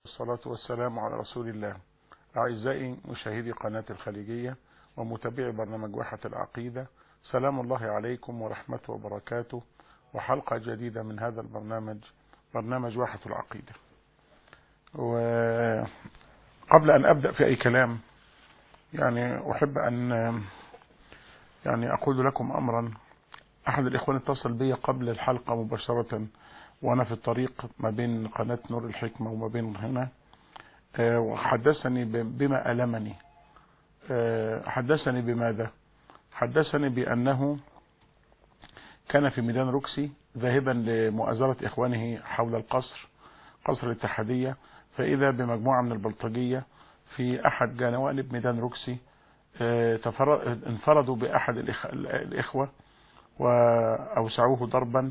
والصلاة والسلام على رسول الله أعزائي مشاهدي قناة الخليجية ومتابعي برنامج واحة العقيدة سلام الله عليكم ورحمته وبركاته وحلقة جديدة من هذا البرنامج برنامج واحة العقيدة وقبل أن أبدأ في أي كلام يعني أحب أن يعني أقول لكم أمرا أحد الإخوان اتصل بي قبل الحلقة مباشرة وأنا في الطريق ما بين قناة نور الحكمة وما بين هنا وحدثني بما ألمني حدثني بماذا حدثني بأنه كان في ميدان روكسي ذاهبا لمؤازرة إخوانه حول القصر قصر الاتحادية فإذا بمجموعة من البلطجية في أحد جوانب ميدان روكسي انفردوا بأحد الإخوة وأوسعوه ضربا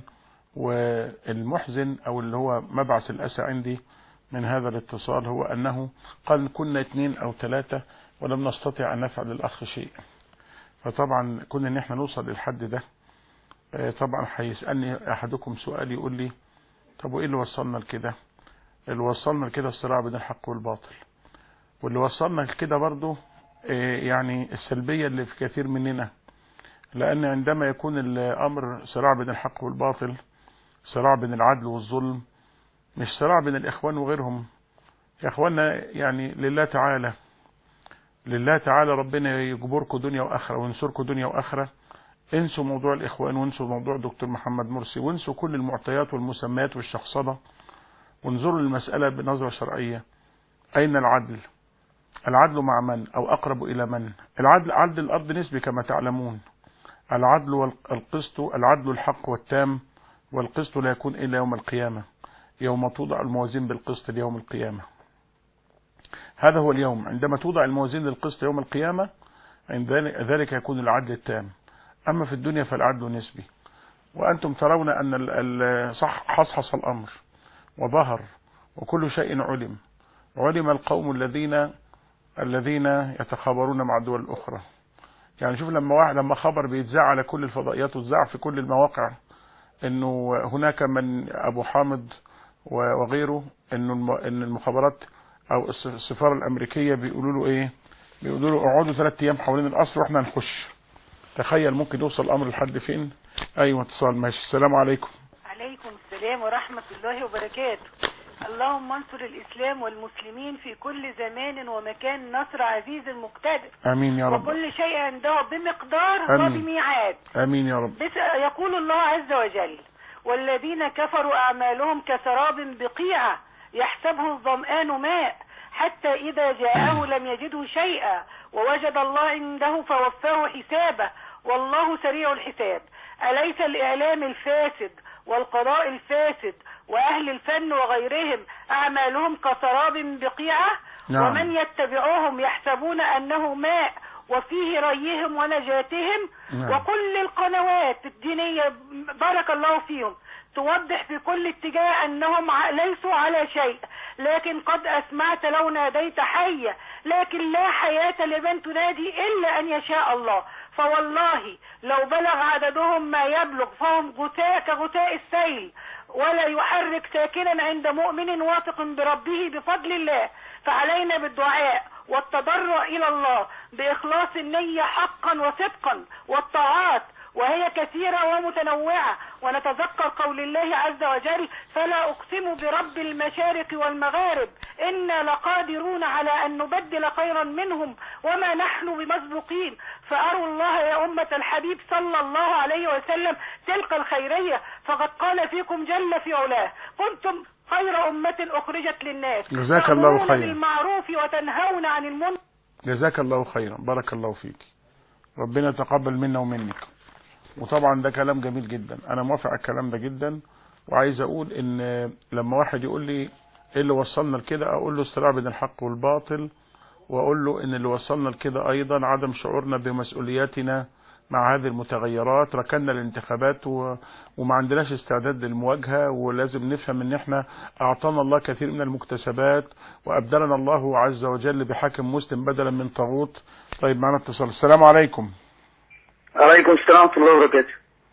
والمحزن أو اللي هو مبعث الأسى عندي من هذا الاتصال هو أنه قال كنا اثنين أو ثلاثة ولم نستطع أن نفعل للأخ شيء فطبعا كنا ان احنا نوصل للحد ده طبعا هيسألني أحدكم سؤال يقول لي طب وإيه اللي وصلنا لكده اللي وصلنا لكده الصراع بين الحق والباطل واللي وصلنا لكده برضه يعني السلبية اللي في كثير مننا لأن عندما يكون الأمر صراع بين الحق والباطل صراع بين العدل والظلم مش صراع بين الإخوان وغيرهم يا إخوانا يعني لله تعالى لله تعالى ربنا يجبركم دنيا وآخرة وينصركم دنيا وآخرة انسوا موضوع الإخوان وانسوا موضوع دكتور محمد مرسي وانسوا كل المعطيات والمسميات والشخصنة وانظروا للمسألة بنظرة شرعية أين العدل العدل مع من أو أقرب إلى من العدل عدل الأرض نسبي كما تعلمون العدل والقسط العدل الحق والتام والقسط لا يكون إلا يوم القيامة يوم توضع الموازين بالقسط ليوم القيامة هذا هو اليوم عندما توضع الموازين للقسط يوم القيامة عند ذلك يكون العدل التام أما في الدنيا فالعدل نسبي وأنتم ترون أن صح حصحص الأمر وظهر وكل شيء علم علم القوم الذين الذين يتخابرون مع الدول الأخرى يعني شوف لما واحد لما خبر بيتذاع على كل الفضائيات وتذاع في كل المواقع انه هناك من ابو حامد وغيره انه ان المخابرات او السفاره الامريكيه بيقولوا له ايه بيقولوا له اقعدوا ثلاث ايام حوالين القصر واحنا نخش تخيل ممكن يوصل الامر لحد فين ايوه اتصال ماشي السلام عليكم عليكم السلام ورحمه الله وبركاته اللهم انصر الإسلام والمسلمين في كل زمان ومكان نصر عزيز مقتدر امين يا رب وكل شيء عنده بمقدار آمين. وبميعاد امين يا رب بس يقول الله عز وجل والذين كفروا أعمالهم كسراب بقيعة يحسبه الظمآن ماء حتى إذا جاءه لم يجده شيئا ووجد الله عنده فوفاه حسابه والله سريع الحساب أليس الإعلام الفاسد والقضاء الفاسد وأهل الفن وغيرهم أعمالهم كسراب بقيعة نعم. ومن يتبعوهم يحسبون أنه ماء وفيه ريهم ونجاتهم نعم. وكل القنوات الدينية بارك الله فيهم توضح في كل اتجاه أنهم ع- ليسوا على شيء لكن قد أسمعت لو ناديت حية لكن لا حياة لمن تنادي إلا أن يشاء الله فوالله لو بلغ عددهم ما يبلغ فهم غثاء كغثاء السيل ولا يحرك ساكنا عند مؤمن واثق بربه بفضل الله فعلينا بالدعاء والتضرع إلى الله بإخلاص النية حقا وصدقا والطاعات وهي كثيرة ومتنوعة ونتذكر قول الله عز وجل فلا أقسم برب المشارق والمغارب إنا لقادرون على أن نبدل خيرا منهم وما نحن بمسبوقين فأروا الله يا أمة الحبيب صلى الله عليه وسلم تلك الخيرية فقد قال فيكم جل في علاه كنتم خير أمة أخرجت للناس جزاك الله تأمرون خيرا. بالمعروف وتنهون عن المنكر جزاك الله خيرا بارك الله فيك ربنا يتقبل منا ومنك وطبعا ده كلام جميل جدا انا موافق على الكلام ده جدا وعايز اقول ان لما واحد يقول لي ايه اللي وصلنا لكده اقول له الصراع بين الحق والباطل واقول له ان اللي وصلنا لكده ايضا عدم شعورنا بمسؤولياتنا مع هذه المتغيرات ركنا الانتخابات و... وما عندناش استعداد للمواجهة ولازم نفهم ان احنا اعطانا الله كثير من المكتسبات وابدلنا الله عز وجل بحاكم مسلم بدلا من طاغوت طيب معنا اتصال السلام عليكم عليكم السلام ورحمة الله وبركاته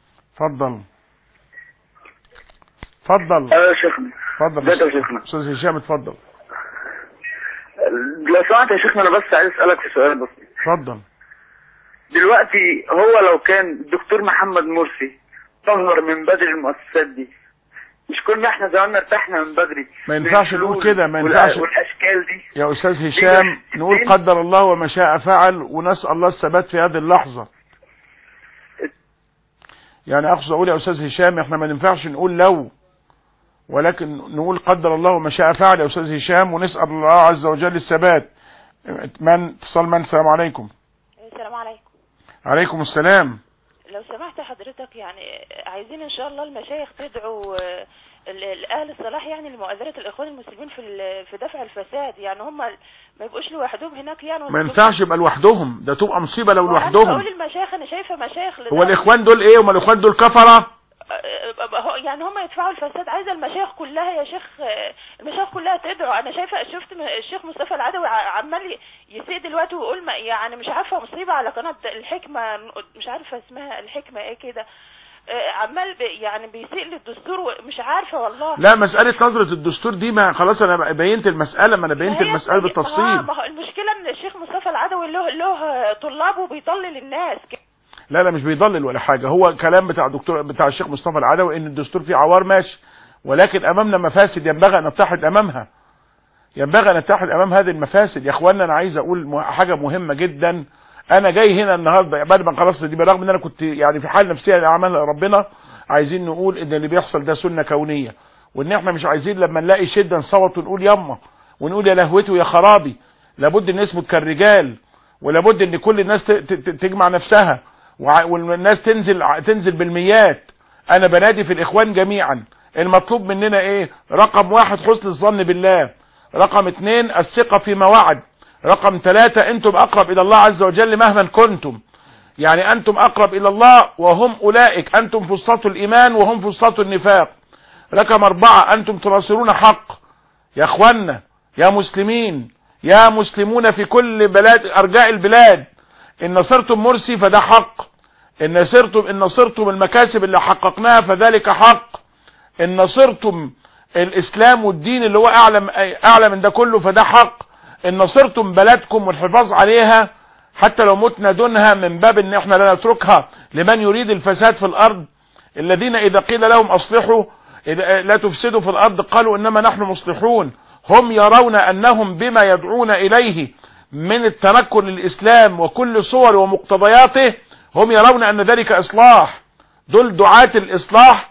اتفضل اتفضل أيوة يا شيخنا اتفضل ازيك يا شيخنا استاذ هشام اتفضل لو سمحت يا شيخنا انا بس عايز اسالك في سؤال بسيط اتفضل دلوقتي هو لو كان الدكتور محمد مرسي ظهر من بدري المؤسسات دي مش كنا احنا زماننا ارتحنا من بدري ما ينفعش من نقول الفلول كده، ما والأ- ينفعش. والاشكال دي يا استاذ هشام نقول قدر الله وما شاء فعل ونسال الله الثبات في هذه اللحظه يعني اقصد اقول يا استاذ هشام احنا ما ينفعش نقول لو ولكن نقول قدر الله وما شاء فعل يا استاذ هشام ونسال الله عز وجل الثبات من اتصال من السلام عليكم السلام عليكم عليكم السلام لو سمحت حضرتك يعني عايزين ان شاء الله المشايخ تدعو آه، ال- ال- اهل الصلاح يعني لمؤازرة الاخوان المسلمين في ال- في دفع الفساد يعني هم ما يبقوش لوحدهم هناك يعني ما ينفعش يبقى لوحدهم ده تبقى مصيبه لو لوحدهم اقول المشايخ انا شايفه مشايخ لده- هو الاخوان دول ايه هم الاخوان دول كفره آه، هو- يعني هم يدفعوا الفساد عايزه المشايخ كلها يا شيخ آه، المشايخ كلها تدعو انا شايفه شفت م- الشيخ مصطفى العدوي ع- عمال يسيء دلوقتي ويقول ما يعني مش عارفه مصيبه على قناه الحكمه مش عارفه اسمها الحكمه ايه كده آه، عمال بي- يعني بيسيء للدستور ومش عارفه والله لا مسألة نظرة الدستور دي ما خلاص انا بينت المسألة ما انا بينت ما هي- المسألة ما هو- بالتفصيل ما هو المشكله ان الشيخ مصطفى العدوي له له طلاب وبيضلل الناس لا لا مش بيضلل ولا حاجة هو كلام بتاع دكتور بتاع الشيخ مصطفى العدوي ان الدستور فيه عوار ماشي ولكن امامنا مفاسد ينبغي ان نتحد امامها ينبغي ان نتحد امام هذه المفاسد يا اخوانا انا عايز اقول م- حاجة مهمة جدا انا جاي هنا النهاردة بعد ما خلصت دي برغم ان انا كنت يعني في حال نفسية لاعمال ربنا عايزين نقول ان اللي بيحصل ده سنة كونية وان احنا مش عايزين لما نلاقي شدة نصوت ونقول يما ونقول يا لهوتي ويا خرابي لابد ان نثبت كالرجال ولابد ان كل الناس ت- ت- ت- تجمع نفسها وع- والناس تنزل ع- تنزل بالميات انا بنادي في الاخوان جميعا المطلوب مننا ايه رقم واحد حسن الظن بالله رقم اتنين الثقة فيما وعد رقم ثلاثة انتم اقرب الى الله عز وجل مهما كنتم يعني انتم اقرب الى الله وهم اولئك انتم فسطاط الايمان وهم فسطاط النفاق رقم اربعة انتم تناصرون حق يا اخوانا يا مسلمين يا مسلمون في كل بلاد ارجاء البلاد ان نصرتم مرسي فده حق ان نصرتم ان نصرتم المكاسب اللي حققناها فذلك حق ان نصرتم الاسلام والدين اللي هو اعلى اعلى من ده كله فده حق ان نصرتم بلدكم والحفاظ عليها حتى لو متنا دونها من باب ان احنا لا نتركها لمن يريد الفساد في الارض الذين اذا قيل لهم اصلحوا إذا لا تفسدوا في الارض قالوا انما نحن مصلحون هم يرون انهم بما يدعون اليه من التنكر للاسلام وكل صور ومقتضياته هم يرون ان ذلك اصلاح دول دعاة الاصلاح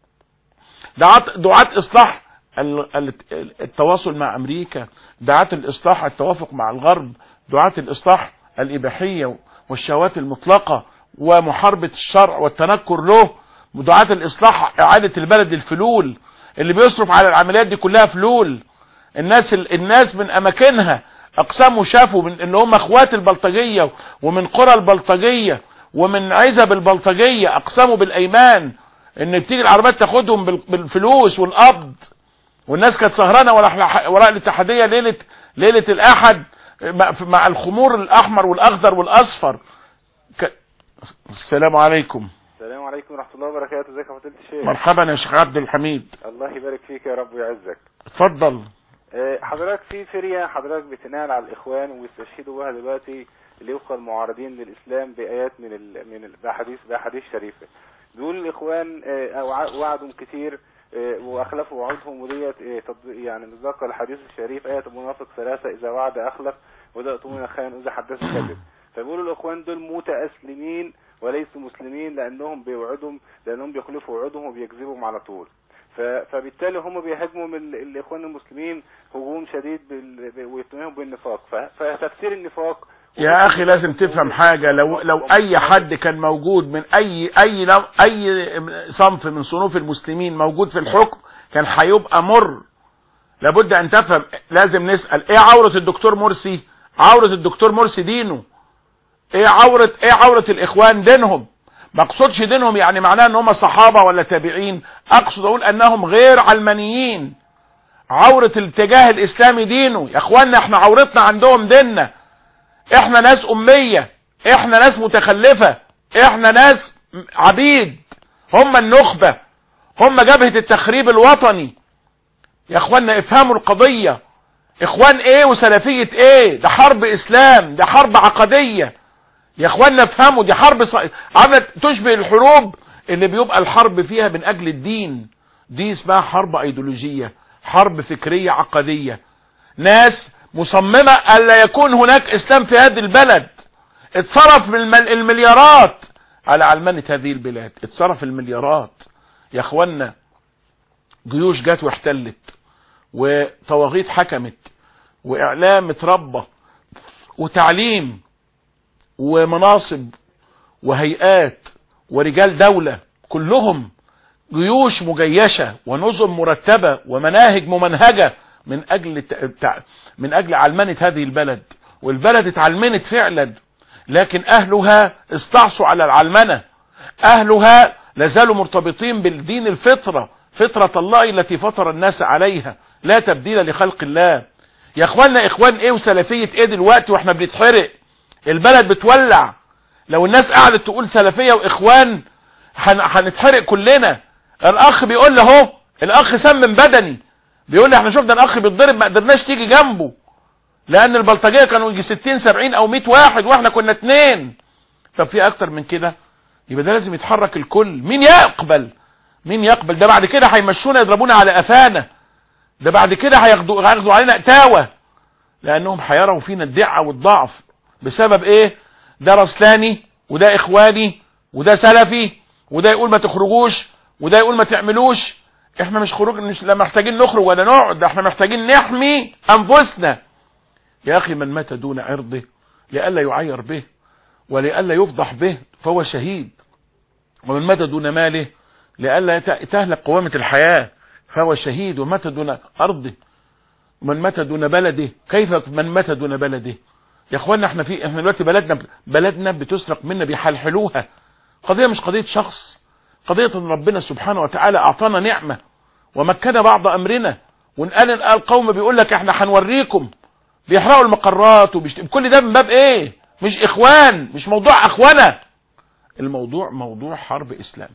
دعاة دعاة اصلاح ال- ال- التواصل مع امريكا دعاة الاصلاح التوافق مع الغرب دعاة الاصلاح الاباحية والشهوات المطلقة ومحاربة الشرع والتنكر له دعاة الاصلاح اعادة البلد الفلول اللي بيصرف على العمليات دي كلها فلول الناس الناس من اماكنها اقساموا شافوا من ان هم اخوات البلطجية ومن قرى البلطجية ومن عزب البلطجية اقسموا بالايمان ان بتيجي العربيات تاخدهم بال- بالفلوس والقبض والناس كانت سهرانه وراء وراء الاتحاديه ليله ليله الاحد مع- مع الخمور الاحمر والاخضر والاصفر ك... السلام عليكم السلام عليكم ورحمة الله وبركاته ازيك يا فضيلة الشيخ مرحبا يا شيخ عبد الحميد الله يبارك فيك يا رب ويعزك اتفضل آه، حضرتك في فرية حضرتك بتنال على الإخوان ويستشهدوا بها دلوقتي اللي يبقى المعارضين للإسلام بآيات من ال... من ال... بأحاديث بأحاديث شريفة بيقول الإخوان آه، وع- وعدهم كتير آه، وأخلفوا وعودهم وديت آه، تطبيق- يعني نتذكر الحديث الشريف آية المنافق ثلاثة إذا وعد أخلف وإذا أؤتمن خان إذا حدث كذب فبيقولوا الإخوان دول متأسلمين وليسوا مسلمين لأنهم بيوعدهم لأنهم بيخلفوا وعودهم وبيكذبهم على طول ف- فبالتالي هم بيهاجموا من ال- الاخوان المسلمين هجوم شديد بال- ب- ويتهمهم بالنفاق ف- فتفسير النفاق يا اخي لازم تفهم حاجة لو لو اي حد كان موجود من اي اي لو اي صنف من صنوف المسلمين موجود في الحكم كان هيبقى مر لابد ان تفهم لازم نسأل ايه عورة الدكتور مرسي عورة الدكتور مرسي دينه ايه عورة ايه عورة الاخوان دينهم ما اقصدش دينهم يعني معناه ان هم صحابة ولا تابعين اقصد اقول انهم غير علمانيين عورة الاتجاه الاسلامي دينه يا اخوانا احنا عورتنا عندهم ديننا احنا ناس امية احنا ناس متخلفة احنا ناس عبيد هم النخبة هم جبهة التخريب الوطني يا اخوانا افهموا القضية اخوان ايه وسلفية ايه ده حرب اسلام ده حرب عقدية يا اخوانا افهموا دي حرب ص... عملت تشبه الحروب اللي بيبقى الحرب فيها من اجل الدين دي اسمها حرب ايديولوجية حرب فكرية عقدية ناس مصممة الا يكون هناك اسلام في هذه البلد اتصرف من المليارات على علمنة هذه البلاد اتصرف المليارات يا اخوانا جيوش جات واحتلت وطواغيت حكمت واعلام اتربى وتعليم ومناصب وهيئات ورجال دولة كلهم جيوش مجيشة ونظم مرتبة ومناهج ممنهجة من اجل من اجل علمنة هذه البلد والبلد اتعلمنت فعلا لكن اهلها استعصوا على العلمنة اهلها لازالوا مرتبطين بالدين الفطرة فطرة الله التي فطر الناس عليها لا تبديل لخلق الله يا اخوانا اخوان ايه وسلفية ايه دلوقتي واحنا بنتحرق البلد بتولع لو الناس قعدت تقول سلفية واخوان هنتحرق كلنا الاخ بيقول له اهو الاخ سمم بدني بيقول لي احنا شفنا الاخ بيتضرب ما قدرناش تيجي جنبه لان البلطجيه كانوا يجي 60 70 او 100 واحد واحنا كنا اتنين طب في اكتر من كده يبقى ده لازم يتحرك الكل مين يقبل مين يقبل ده بعد كده هيمشونا يضربونا على قفانا ده بعد كده هياخدوا هياخدوا علينا اتاوه لانهم هيروا فينا الدعه والضعف بسبب ايه ده رسلاني وده اخواني وده سلفي وده يقول ما تخرجوش وده يقول ما تعملوش احنا مش خروج مش لا محتاجين نخرج ولا نقعد ده احنا محتاجين نحمي انفسنا يا اخي من مات دون عرضه لئلا يعير به ولئلا يفضح به فهو شهيد ومن مات دون ماله لئلا تهلك قوامة الحياة فهو شهيد ومات دون أرضه ومن مات دون بلده كيف من مات دون بلده يا اخوانا احنا في احنا دلوقتي بلدنا بلدنا بتسرق منا بيحلحلوها قضية مش قضية شخص قضية ان ربنا سبحانه وتعالى اعطانا نعمة ومكن بعض امرنا ونقال القوم بيقول لك احنا هنوريكم بيحرقوا المقرات وبيشت... كل ده من باب ايه مش اخوان مش موضوع اخوانا الموضوع موضوع حرب اسلام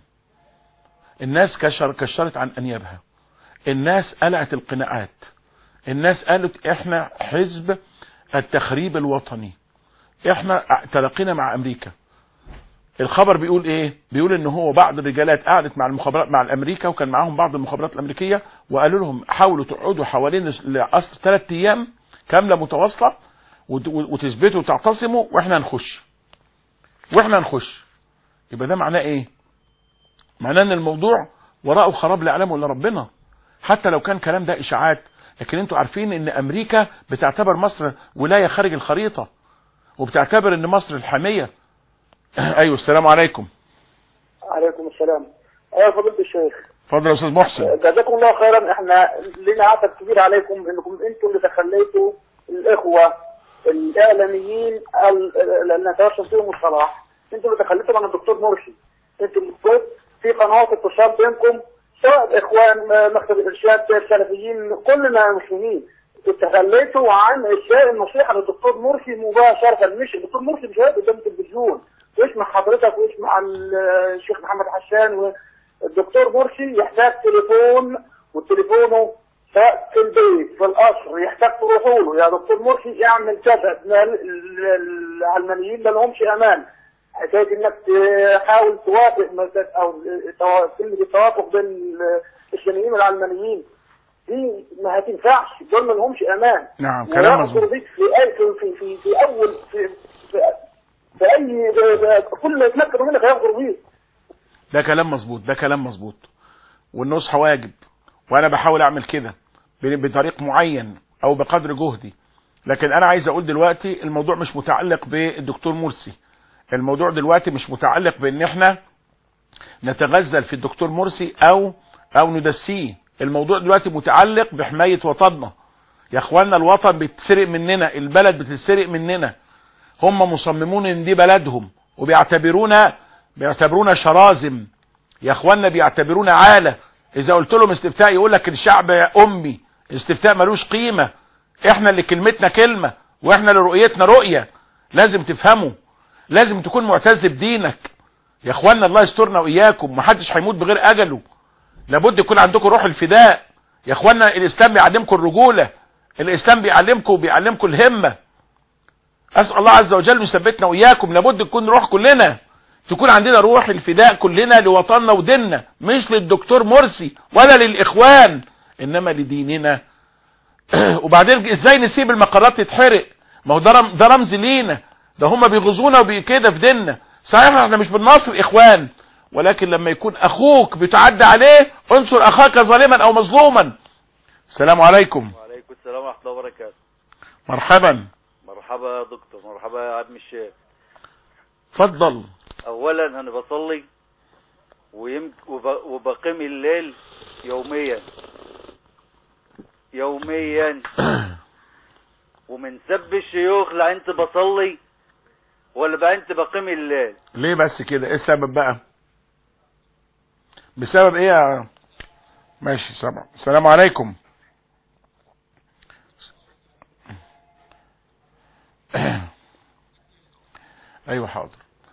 الناس كشر كشرت عن انيابها الناس قلعت القناعات الناس قالت احنا حزب التخريب الوطني احنا تلقينا مع امريكا الخبر بيقول ايه بيقول ان هو بعض الرجالات قعدت مع المخابرات مع الامريكا وكان معاهم بعض المخابرات الامريكيه وقالوا لهم حاولوا تقعدوا حوالين القصر ثلاث ايام كامله متواصله وتثبتوا وتعتصموا واحنا نخش واحنا نخش يبقى ده معناه ايه معناه ان الموضوع وراءه خراب لا يعلمه الا ربنا حتى لو كان كلام ده اشاعات لكن انتوا عارفين ان امريكا بتعتبر مصر ولايه خارج الخريطه وبتعتبر ان مصر الحاميه ايوه السلام عليكم عليكم السلام ايوه فضيله الشيخ اتفضل يا استاذ محسن جزاكم الله خيرا احنا لنا عتب كبير عليكم انكم انتم اللي تخليتوا الاخوه الاعلاميين اللي نتوسل فيهم الصلاح انتم اللي تخليتوا عن الدكتور مرسي انتم اللي في قنوات اتصال بينكم سواء اخوان مكتب الارشاد السلفيين كلنا مسلمين تخليتوا عن اشياء النصيحه للدكتور مرسي مباشره مش الدكتور مرسي مش قدام التلفزيون واسمع حضرتك واسمع الشيخ محمد حسان والدكتور مرسي يحتاج تليفون وتليفونه سواء في البيت في القصر يحتاج تروحوا له يا دكتور مرسي اعمل كذا العلمانيين ما لهمش امان حكايه انك تحاول توافق او كلمه التوافق بين الاسلاميين والعلمانيين دي ما هتنفعش دول ما لهمش امان نعم كلام مظبوط في اي في في في اول في في, في اي كل ما يتمكنوا منك هياخدوا بيه ده كلام مظبوط ده كلام مظبوط والنصح واجب وانا بحاول اعمل كده بطريق معين او بقدر جهدي لكن انا عايز اقول دلوقتي الموضوع مش متعلق بالدكتور مرسي الموضوع دلوقتي مش متعلق بان احنا نتغزل في الدكتور مرسي او او ندسيه الموضوع دلوقتي متعلق بحماية وطننا يا اخوانا الوطن بيتسرق مننا البلد بتتسرق مننا هم مصممون ان دي بلدهم وبيعتبرونا بيعتبرونا شرازم يا اخوانا بيعتبرونا عالة اذا قلت لهم استفتاء يقول لك الشعب يا امي استفتاء ملوش قيمة احنا اللي كلمتنا كلمة واحنا اللي رؤيتنا رؤية لازم تفهموا لازم تكون معتز بدينك يا اخوانا الله يسترنا واياكم محدش هيموت بغير اجله لابد يكون عندكم روح الفداء يا اخوانا الاسلام بيعلمكم الرجولة الاسلام بيعلمكم وبيعلمكم الهمة اسأل الله عز وجل يثبتنا واياكم لابد تكون روح كلنا تكون عندنا روح الفداء كلنا لوطننا وديننا مش للدكتور مرسي ولا للاخوان انما لديننا وبعدين ازاي نسيب المقرات تتحرق ما هو ده رم- ده رمز لينا ده هم بيغزونا وبكده في ديننا صحيح احنا مش بنناصر اخوان ولكن لما يكون اخوك بتعدى عليه انصر اخاك ظالما او مظلوما السلام عليكم وعليكم السلام ورحمة الله وبركاته مرحبا مرحبا يا دكتور مرحبا يا عم الشيخ اتفضل أولا أنا بصلي ويم... وب... وبقيم الليل يوميا يوميا ومن سب الشيوخ لا أنت بصلي ولا بقى أنت بقيم الليل ليه بس كده ايه السبب بقى بسبب ايه يا ماشي سبع السلام عليكم ايوه حاضر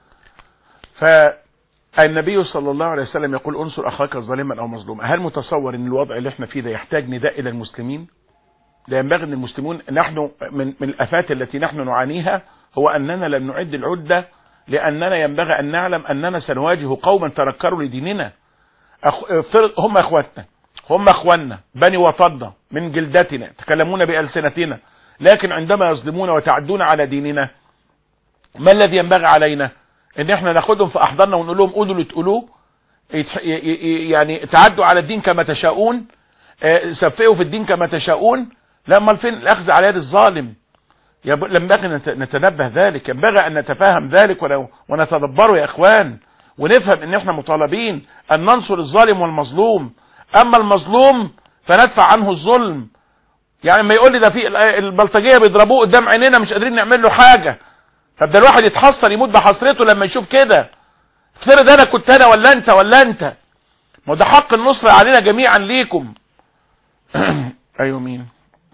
فالنبي صلى الله عليه وسلم يقول انصر اخاك ظالما او مظلوما هل متصور ان الوضع اللي احنا فيه ده يحتاج نداء الى المسلمين لا ينبغي ان المسلمون نحن من من الافات التي نحن نعانيها هو اننا لم نعد العده لاننا ينبغي ان نعلم اننا سنواجه قوما تنكروا لديننا أخ... افترض هم اخواتنا هم اخواننا بني وطننا من جلدتنا يتكلمون بالسنتنا لكن عندما يظلمون وتعدون على ديننا ما الذي ينبغي علينا ان احنا ناخدهم في احضاننا ونقول لهم قولوا اللي تقولوه يتح... ي... ي... يعني تعدوا على الدين كما تشاءون آه، سفئوا في الدين كما تشاءون لا امال فين الاخذ على يد الظالم يب- ينبغي نت- نتنبه ذلك ينبغي ان نتفاهم ذلك ولو ونتدبره يا اخوان ونفهم ان احنا مطالبين ان ننصر الظالم والمظلوم اما المظلوم فندفع عنه الظلم يعني ما يقول لي ده في ال- البلطجيه بيضربوه قدام عينينا مش قادرين نعمل له حاجه طب ده الواحد يتحسر يموت بحسرته لما يشوف كده افترض انا كنت انا ولا انت ولا انت ما هو ده حق النصر علينا جميعا ليكم ايوه مين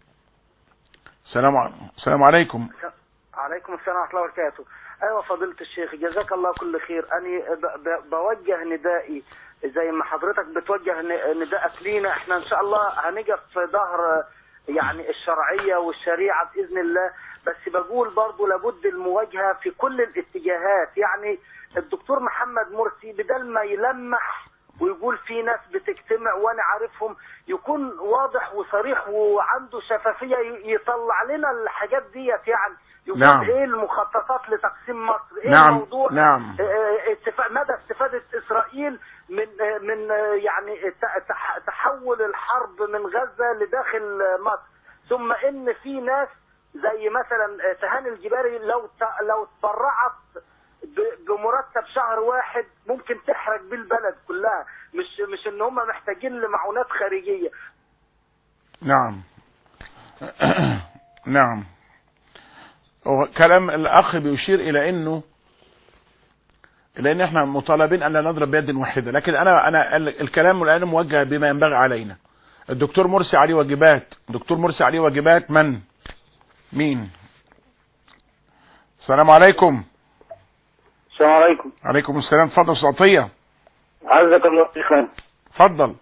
السلام عليكم السلام عليكم عليكم السلام ورحمة الله وبركاته أيوة فضيلة الشيخ جزاك الله كل خير أنا ب- ب- بوجه ندائي زي ما حضرتك بتوجه ن- ندائك لينا احنا إن شاء الله هنقف في ظهر يعني الشرعية والشريعة بإذن الله بس بقول برضو لابد المواجهة في كل الاتجاهات يعني الدكتور محمد مرسي بدل ما يلمح ويقول في ناس بتجتمع وانا عارفهم يكون واضح وصريح وعنده شفافيه ي- يطلع لنا الحاجات ديت يعني يقول نعم. ايه المخططات لتقسيم مصر ايه نعم، الموضوع نعم. آه، آه، استفا- مدى استفاده اسرائيل من آه، من آه، يعني ت- تح- تحول الحرب من غزه لداخل آه، مصر ثم ان في ناس زي مثلا آه، تهاني الجباري لو ت- لو تبرعت ب- بمرتب شهر واحد ممكن تحرق بيه البلد كلها مش مش ان هم محتاجين لمعونات خارجيه نعم نعم هو كلام الاخ بيشير الى انه الى ان احنا مطالبين ان لا نضرب بيد واحده لكن انا انا ال- الكلام الان موجه بما ينبغي علينا الدكتور مرسي عليه واجبات الدكتور مرسي عليه واجبات من مين السلام عليكم السلام عليكم عليكم السلام اتفضل أستاذ عطيه عزك الله شيخنا اتفضل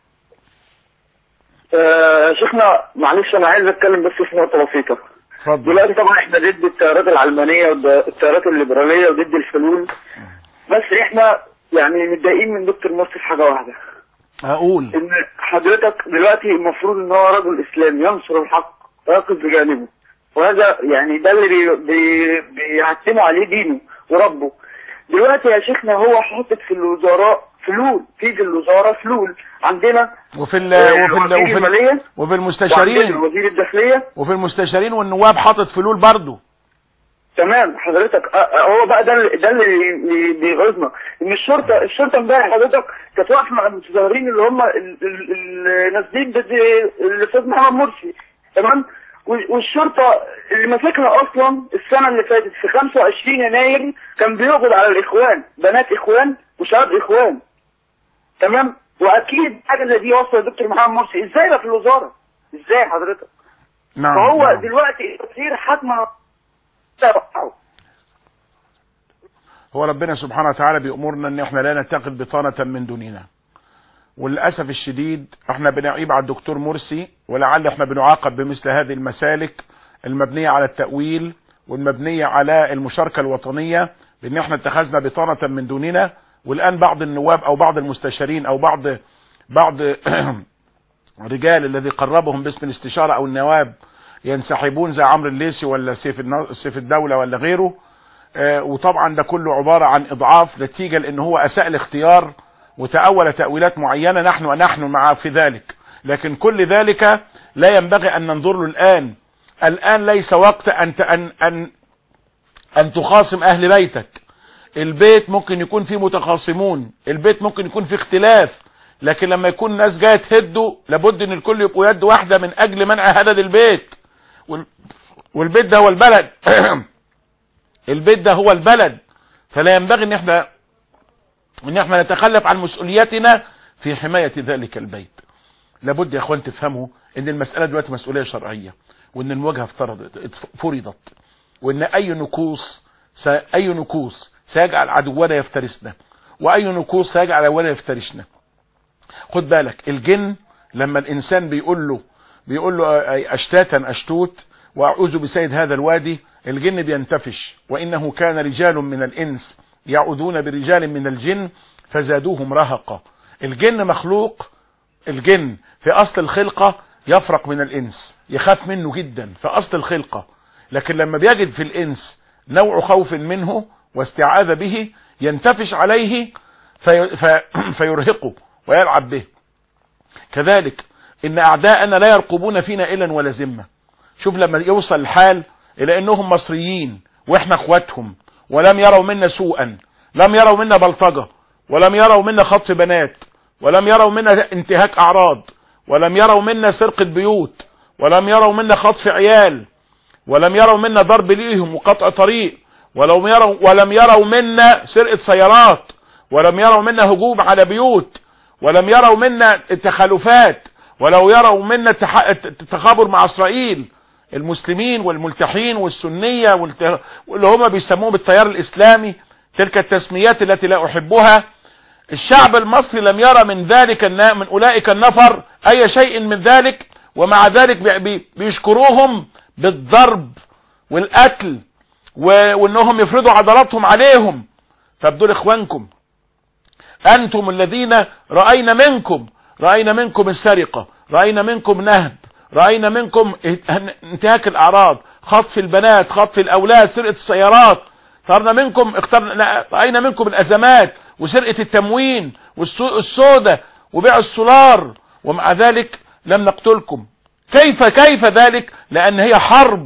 آه شيخنا معلش انا عايز اتكلم بس في نقطه بسيطه اتفضل دلوقتي طبعا احنا ضد التيارات العلمانيه والتيارات الليبراليه وضد الحلول بس احنا يعني متضايقين من دكتور مرسي في حاجه واحده هقول ان حضرتك دلوقتي المفروض ان هو رجل اسلام ينصر الحق ويقف بجانبه وهذا يعني ده اللي بي بي بيعتموا عليه دينه وربه دلوقتي يا شيخنا هو حاطط في الوزراء فلول في في الوزاره فلول عندنا وفي ال آه، وفي ال وزير وفي, ال الماليه وفي وعندنا المستشارين وزير الداخليه وفي المستشارين والنواب حاطط فلول برضه تمام حضرتك آه، آه، هو بقى ده اللي- ده اللي بي- بيغيظنا ان الشرطه الشرطه امبارح حضرتك كانت واقفه مع المتظاهرين اللي هم ال- ال- ال- نازلين ضد الاستاذ محمد مرسي تمام وال- والشرطه اللي ماسكها اصلا السنه اللي فاتت في 25 يناير كان بيقبض على الاخوان بنات اخوان وشباب اخوان تمام واكيد حاجه زي دي وصل لدكتور محمد مرسي ازاي بقى في الوزاره ازاي حضرتك نعم فهو نعم. دلوقتي التصوير حتما هو ربنا سبحانه وتعالى بيأمرنا ان احنا لا نتخذ بطانة من دوننا وللأسف الشديد احنا بنعيب على الدكتور مرسي ولعل احنا بنعاقب بمثل هذه المسالك المبنية على التأويل والمبنية على المشاركة الوطنية بان احنا اتخذنا بطانة من دوننا والان بعض النواب او بعض المستشارين او بعض بعض رجال الذي قربهم باسم الاستشارة او النواب ينسحبون زي عمرو الليسي ولا سيف النو- سيف الدولة ولا غيره آه، وطبعا ده كله عبارة عن اضعاف نتيجة لان هو اساء الاختيار وتأول تأويلات معينة نحن ونحن معه في ذلك لكن كل ذلك لا ينبغي ان ننظر له الان الان ليس وقت ان ت- ان ان ان تخاصم اهل بيتك البيت ممكن يكون فيه متخاصمون البيت ممكن يكون فيه اختلاف لكن لما يكون الناس جايه تهده لابد ان الكل يبقوا يد واحده من اجل منع هدد البيت وال- والبيت ده هو البلد البيت ده هو البلد فلا ينبغي ان احنا ان احنا نتخلف عن مسؤوليتنا في حماية ذلك البيت لابد يا اخوان تفهموا ان المسألة دلوقتي مسؤولية شرعية وان المواجهة افترضت فرضت وان اي نكوص س... اي نكوص سيجعل عدونا يفترسنا واي نكوص سيجعل عدونا يفترسنا خد بالك الجن لما الانسان بيقول له بيقول له اشتاتا اشتوت واعوذ بسيد هذا الوادي الجن بينتفش وانه كان رجال من الانس يعوذون برجال من الجن فزادوهم رهقا الجن مخلوق الجن في اصل الخلقة يفرق من الانس يخاف منه جدا في اصل الخلقة لكن لما بيجد في الانس نوع خوف منه واستعاذ به ينتفش عليه في في فيرهقه ويلعب به كذلك ان اعداءنا لا يرقبون فينا الا ولا ذمه شوف لما يوصل الحال الى انهم مصريين واحنا اخواتهم ولم يروا منا سوءا لم يروا منا بلطجة ولم يروا منا خطف بنات ولم يروا منا انتهاك اعراض ولم يروا منا سرقة بيوت ولم يروا منا خطف عيال ولم يروا منا ضرب ليهم وقطع طريق ولم يروا ولم يروا منا سرقة سيارات ولم يروا منا هجوم على بيوت ولم يروا منا التخلفات ولو يروا منا التخابر مع اسرائيل المسلمين والملتحين والسنية والت... واللي هم بيسموهم التيار الاسلامي تلك التسميات التي لا احبها الشعب المصري لم يرى من ذلك النا... من اولئك النفر اي شيء من ذلك ومع ذلك بي... بيشكروهم بالضرب والقتل و... وانهم يفرضوا عضلاتهم عليهم طب دول اخوانكم انتم الذين رأينا منكم رأينا منكم السرقة رأينا منكم نهب رأينا منكم انتهاك الاعراض خطف البنات خطف الاولاد سرقة السيارات صارنا منكم اخترنا رأينا منكم الازمات وسرقة التموين والسوق السوداء وبيع السولار ومع ذلك لم نقتلكم كيف كيف ذلك لان هي حرب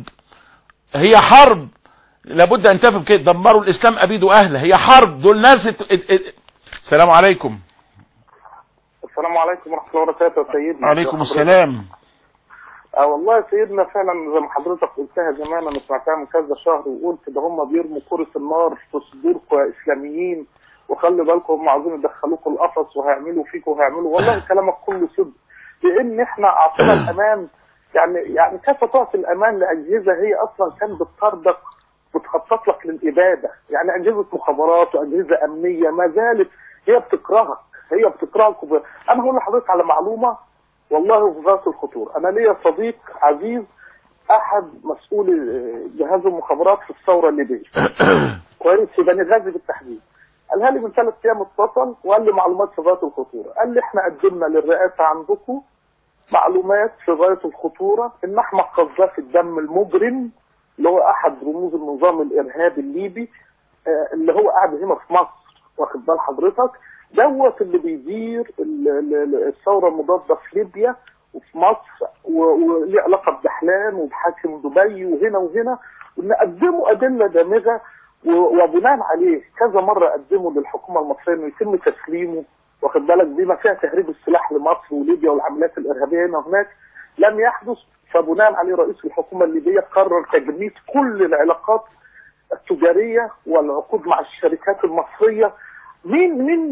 هي حرب لابد ان تفهم كده دمروا الاسلام ابيدوا اهله هي حرب دول ناس ات... ات... ات... السلام عليكم السلام عليكم ورحمه الله وبركاته يا سيدنا عليكم السلام اه والله يا سيدنا فعلا زي ما حضرتك قلتها زمان انا سمعتها من كذا شهر وقلت ده هم بيرموا كرة النار في صدوركم يا اسلاميين وخلي بالكم هم عاوزين يدخلوكم القفص وهيعملوا فيكم وهيعملوا والله كلامك كله صدق لان احنا اعطينا الامان يعني يعني كيف تعطي الامان لاجهزه هي اصلا كانت بتطردك بتخطط لك للاباده يعني اجهزه مخابرات واجهزه امنيه ما زالت هي بتكرهك هي بتكرهك وب... انا هقول لحضرتك على معلومه والله في غايه الخطوره انا ليا صديق عزيز احد مسؤول جهاز المخابرات في الثوره الليبيه كويس في بني غازي بالتحديد قالها لي من ثلاث ايام اتصل وقال لي معلومات في غايه الخطوره قال لي احنا قدمنا للرئاسه عندكم معلومات في غايه الخطوره ان احمد قذافي الدم المجرم اللي هو احد رموز النظام الارهابي الليبي آه اللي هو قاعد هنا في مصر واخد بال حضرتك دوت اللي بيدير الثوره المضاده في ليبيا وفي مصر وليه علاقه بدحلان وبحاكم دبي وهنا وهنا ونقدموا ادله دامغه وبناء عليه كذا مره قدموا للحكومه المصريه انه يتم تسليمه واخد بالك بما فيها تهريب السلاح لمصر وليبيا والعمليات الارهابيه هنا وهناك لم يحدث فبناء عليه رئيس الحكومه الليبيه قرر تجميد كل العلاقات التجاريه والعقود مع الشركات المصريه مين مين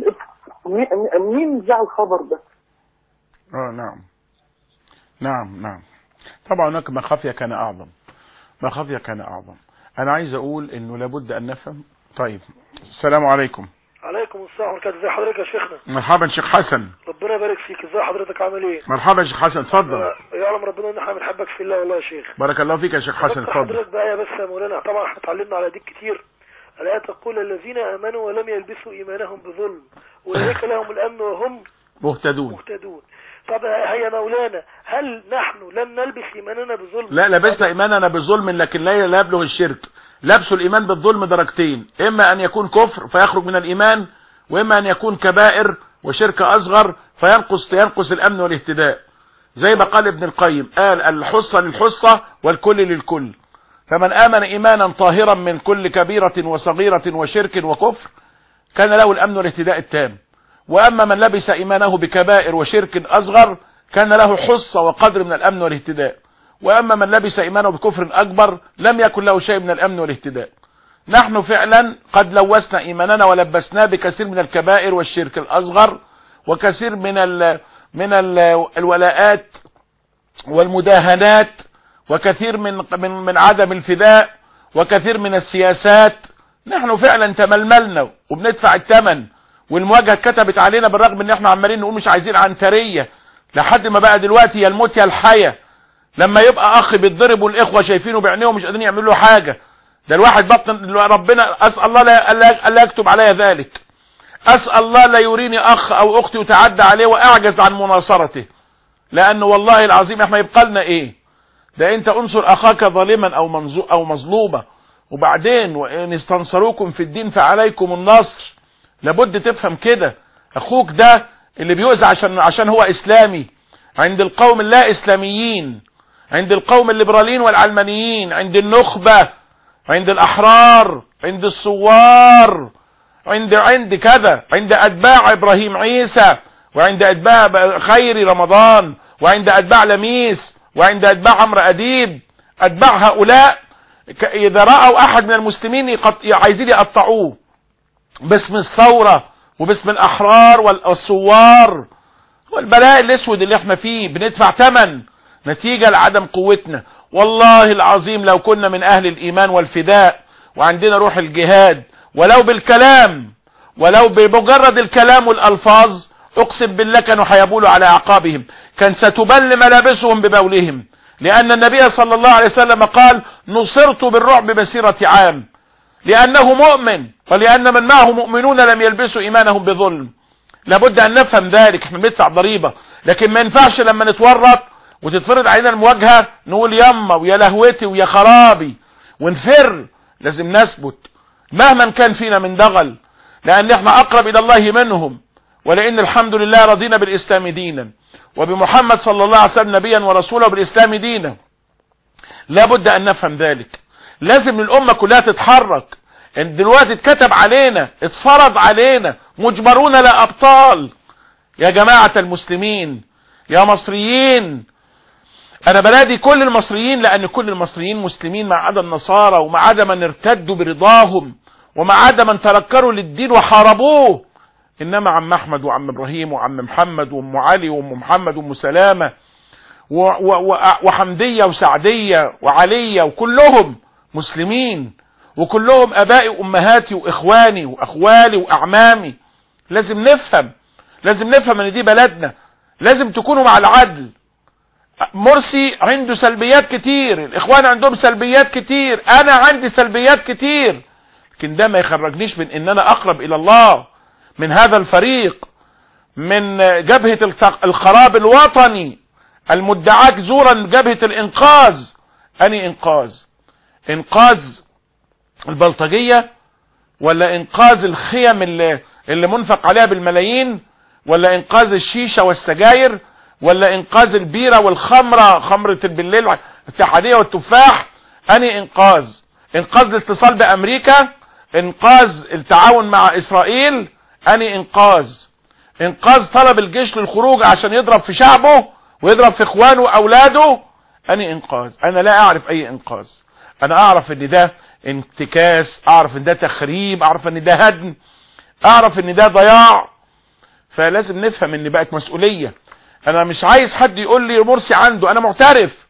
مين ذا الخبر ده؟ اه نعم نعم نعم طبعا هناك ما خفي كان اعظم ما خفي كان اعظم انا عايز اقول انه لابد ان نفهم طيب السلام عليكم عليكم السلام ورحمة الله ازي حضرتك يا شيخنا مرحبا شيخ حسن ربنا يبارك فيك ازي حضرتك عامل ايه مرحبا شيخ حسن اتفضل آه، يعلم ربنا ان احنا بنحبك في الله والله يا شيخ بارك الله فيك يا شيخ حسن بس اتفضل حضرتك بقى يا بس يا مولانا طبعا احنا اتعلمنا على ديك كتير الآية تقول الذين آمنوا ولم يلبسوا إيمانهم بظلم أولئك لهم الأمن وهم مهتدون مهتدون طب هيا مولانا هل نحن لم نلبس إيماننا بظلم لا لبسنا ايماننا بالظلم لكن لا لا يبلغ الشرك لبس الايمان بالظلم درجتين اما ان يكون كفر فيخرج من الايمان واما ان يكون كبائر وشرك اصغر فينقص ينقص الامن والاهتداء زي ما قال ابن القيم قال الحصة للحصة والكل للكل فمن امن ايمانا طاهرا من كل كبيرة وصغيرة وشرك وكفر كان له الامن والاهتداء التام واما من لبس ايمانه بكبائر وشرك اصغر كان له حصة وقدر من الامن والاهتداء واما من لبس ايمانه بكفر اكبر لم يكن له شيء من الامن والاهتداء نحن فعلا قد لوثنا ايماننا ولبسناه بكثير من الكبائر والشرك الاصغر وكثير من ال من ال الولاءات والمداهنات وكثير من من من عدم الفداء وكثير من السياسات نحن فعلا تململنا وبندفع الثمن والمواجهه كتبت علينا بالرغم ان احنا عمالين نقول مش عايزين عنتريه لحد ما بقى دلوقتي يا الموت يا الحياه لما يبقى اخ بيتضرب والاخوه شايفينه بعينيهم مش قادرين يعملوا له حاجه ده الواحد بطن ربنا اسال الله لا, لا, لا يكتب علي ذلك اسال الله لا يريني اخ او اختي وتعدى عليه واعجز عن مناصرته لان والله العظيم احنا يبقى لنا ايه ده انت انصر اخاك ظالما او منزو او مظلوما وبعدين وان استنصروكم في الدين فعليكم النصر لابد تفهم كده اخوك ده اللي بيؤذى عشان عشان هو اسلامي عند القوم اللا اسلاميين عند القوم الليبراليين والعلمانيين عند النخبة عند الاحرار عند الثوار عند عند كذا عند اتباع ابراهيم عيسى وعند اتباع خيري رمضان وعند اتباع لميس وعند اتباع عمرو اديب اتباع هؤلاء اذا رأوا احد من المسلمين يقط... عايزين يقطعوه باسم الثورة وباسم الاحرار والثوار والبلاء الاسود اللي احنا فيه بندفع ثمن نتيجة لعدم قوتنا والله العظيم لو كنا من اهل الايمان والفداء وعندنا روح الجهاد ولو بالكلام ولو بمجرد الكلام والالفاظ اقسم بالله كانوا هيبولوا على اعقابهم كان ستبل ملابسهم ببولهم لان النبي صلى الله عليه وسلم قال نصرت بالرعب مسيرة عام لانه مؤمن ولان من معه مؤمنون لم يلبسوا ايمانهم بظلم لابد ان نفهم ذلك احنا بندفع ضريبة لكن ما ينفعش لما نتورط وتتفرض علينا المواجهة نقول يما ويا لهوتي ويا خرابي ونفر لازم نثبت مهما كان فينا من دغل لان احنا اقرب الى الله منهم ولان الحمد لله رضينا بالاسلام دينا وبمحمد صلى الله عليه وسلم نبيا ورسولا بالاسلام دينا لابد ان نفهم ذلك لازم الامة كلها تتحرك ان دلوقتي اتكتب علينا اتفرض علينا مجبرون لا ابطال يا جماعة المسلمين يا مصريين انا بنادي كل المصريين لان كل المصريين مسلمين ما عدا النصارى وما عدا من ارتدوا برضاهم وما عدا من تنكروا للدين وحاربوه انما عم احمد وعم ابراهيم وعم محمد وام علي وام محمد وام سلامة و و وحمدية وسعدية وعلية وكلهم مسلمين وكلهم ابائي وامهاتي واخواني واخوالي واعمامي لازم نفهم لازم نفهم ان دي بلدنا لازم تكونوا مع العدل مرسي عنده سلبيات كتير الاخوان عندهم سلبيات كتير انا عندي سلبيات كتير لكن ده ما يخرجنيش من ان انا اقرب الى الله من هذا الفريق من جبهة الخراب الوطني المدعاة زورا جبهة الانقاذ اني انقاذ انقاذ البلطجية ولا انقاذ الخيم اللي, اللي منفق عليها بالملايين ولا انقاذ الشيشة والسجاير ولا انقاذ البيرة والخمرة خمرة بالليل الاتحادية والتفاح اني انقاذ انقاذ الاتصال بامريكا انقاذ التعاون مع اسرائيل اني انقاذ انقاذ طلب الجيش للخروج عشان يضرب في شعبه ويضرب في اخوانه واولاده اني انقاذ انا لا اعرف اي انقاذ انا اعرف ان ده انتكاس اعرف ان ده تخريب اعرف ان ده هدم اعرف ان ده ضياع فلازم نفهم ان بقت مسؤولية انا مش عايز حد يقول لي مرسي عنده انا معترف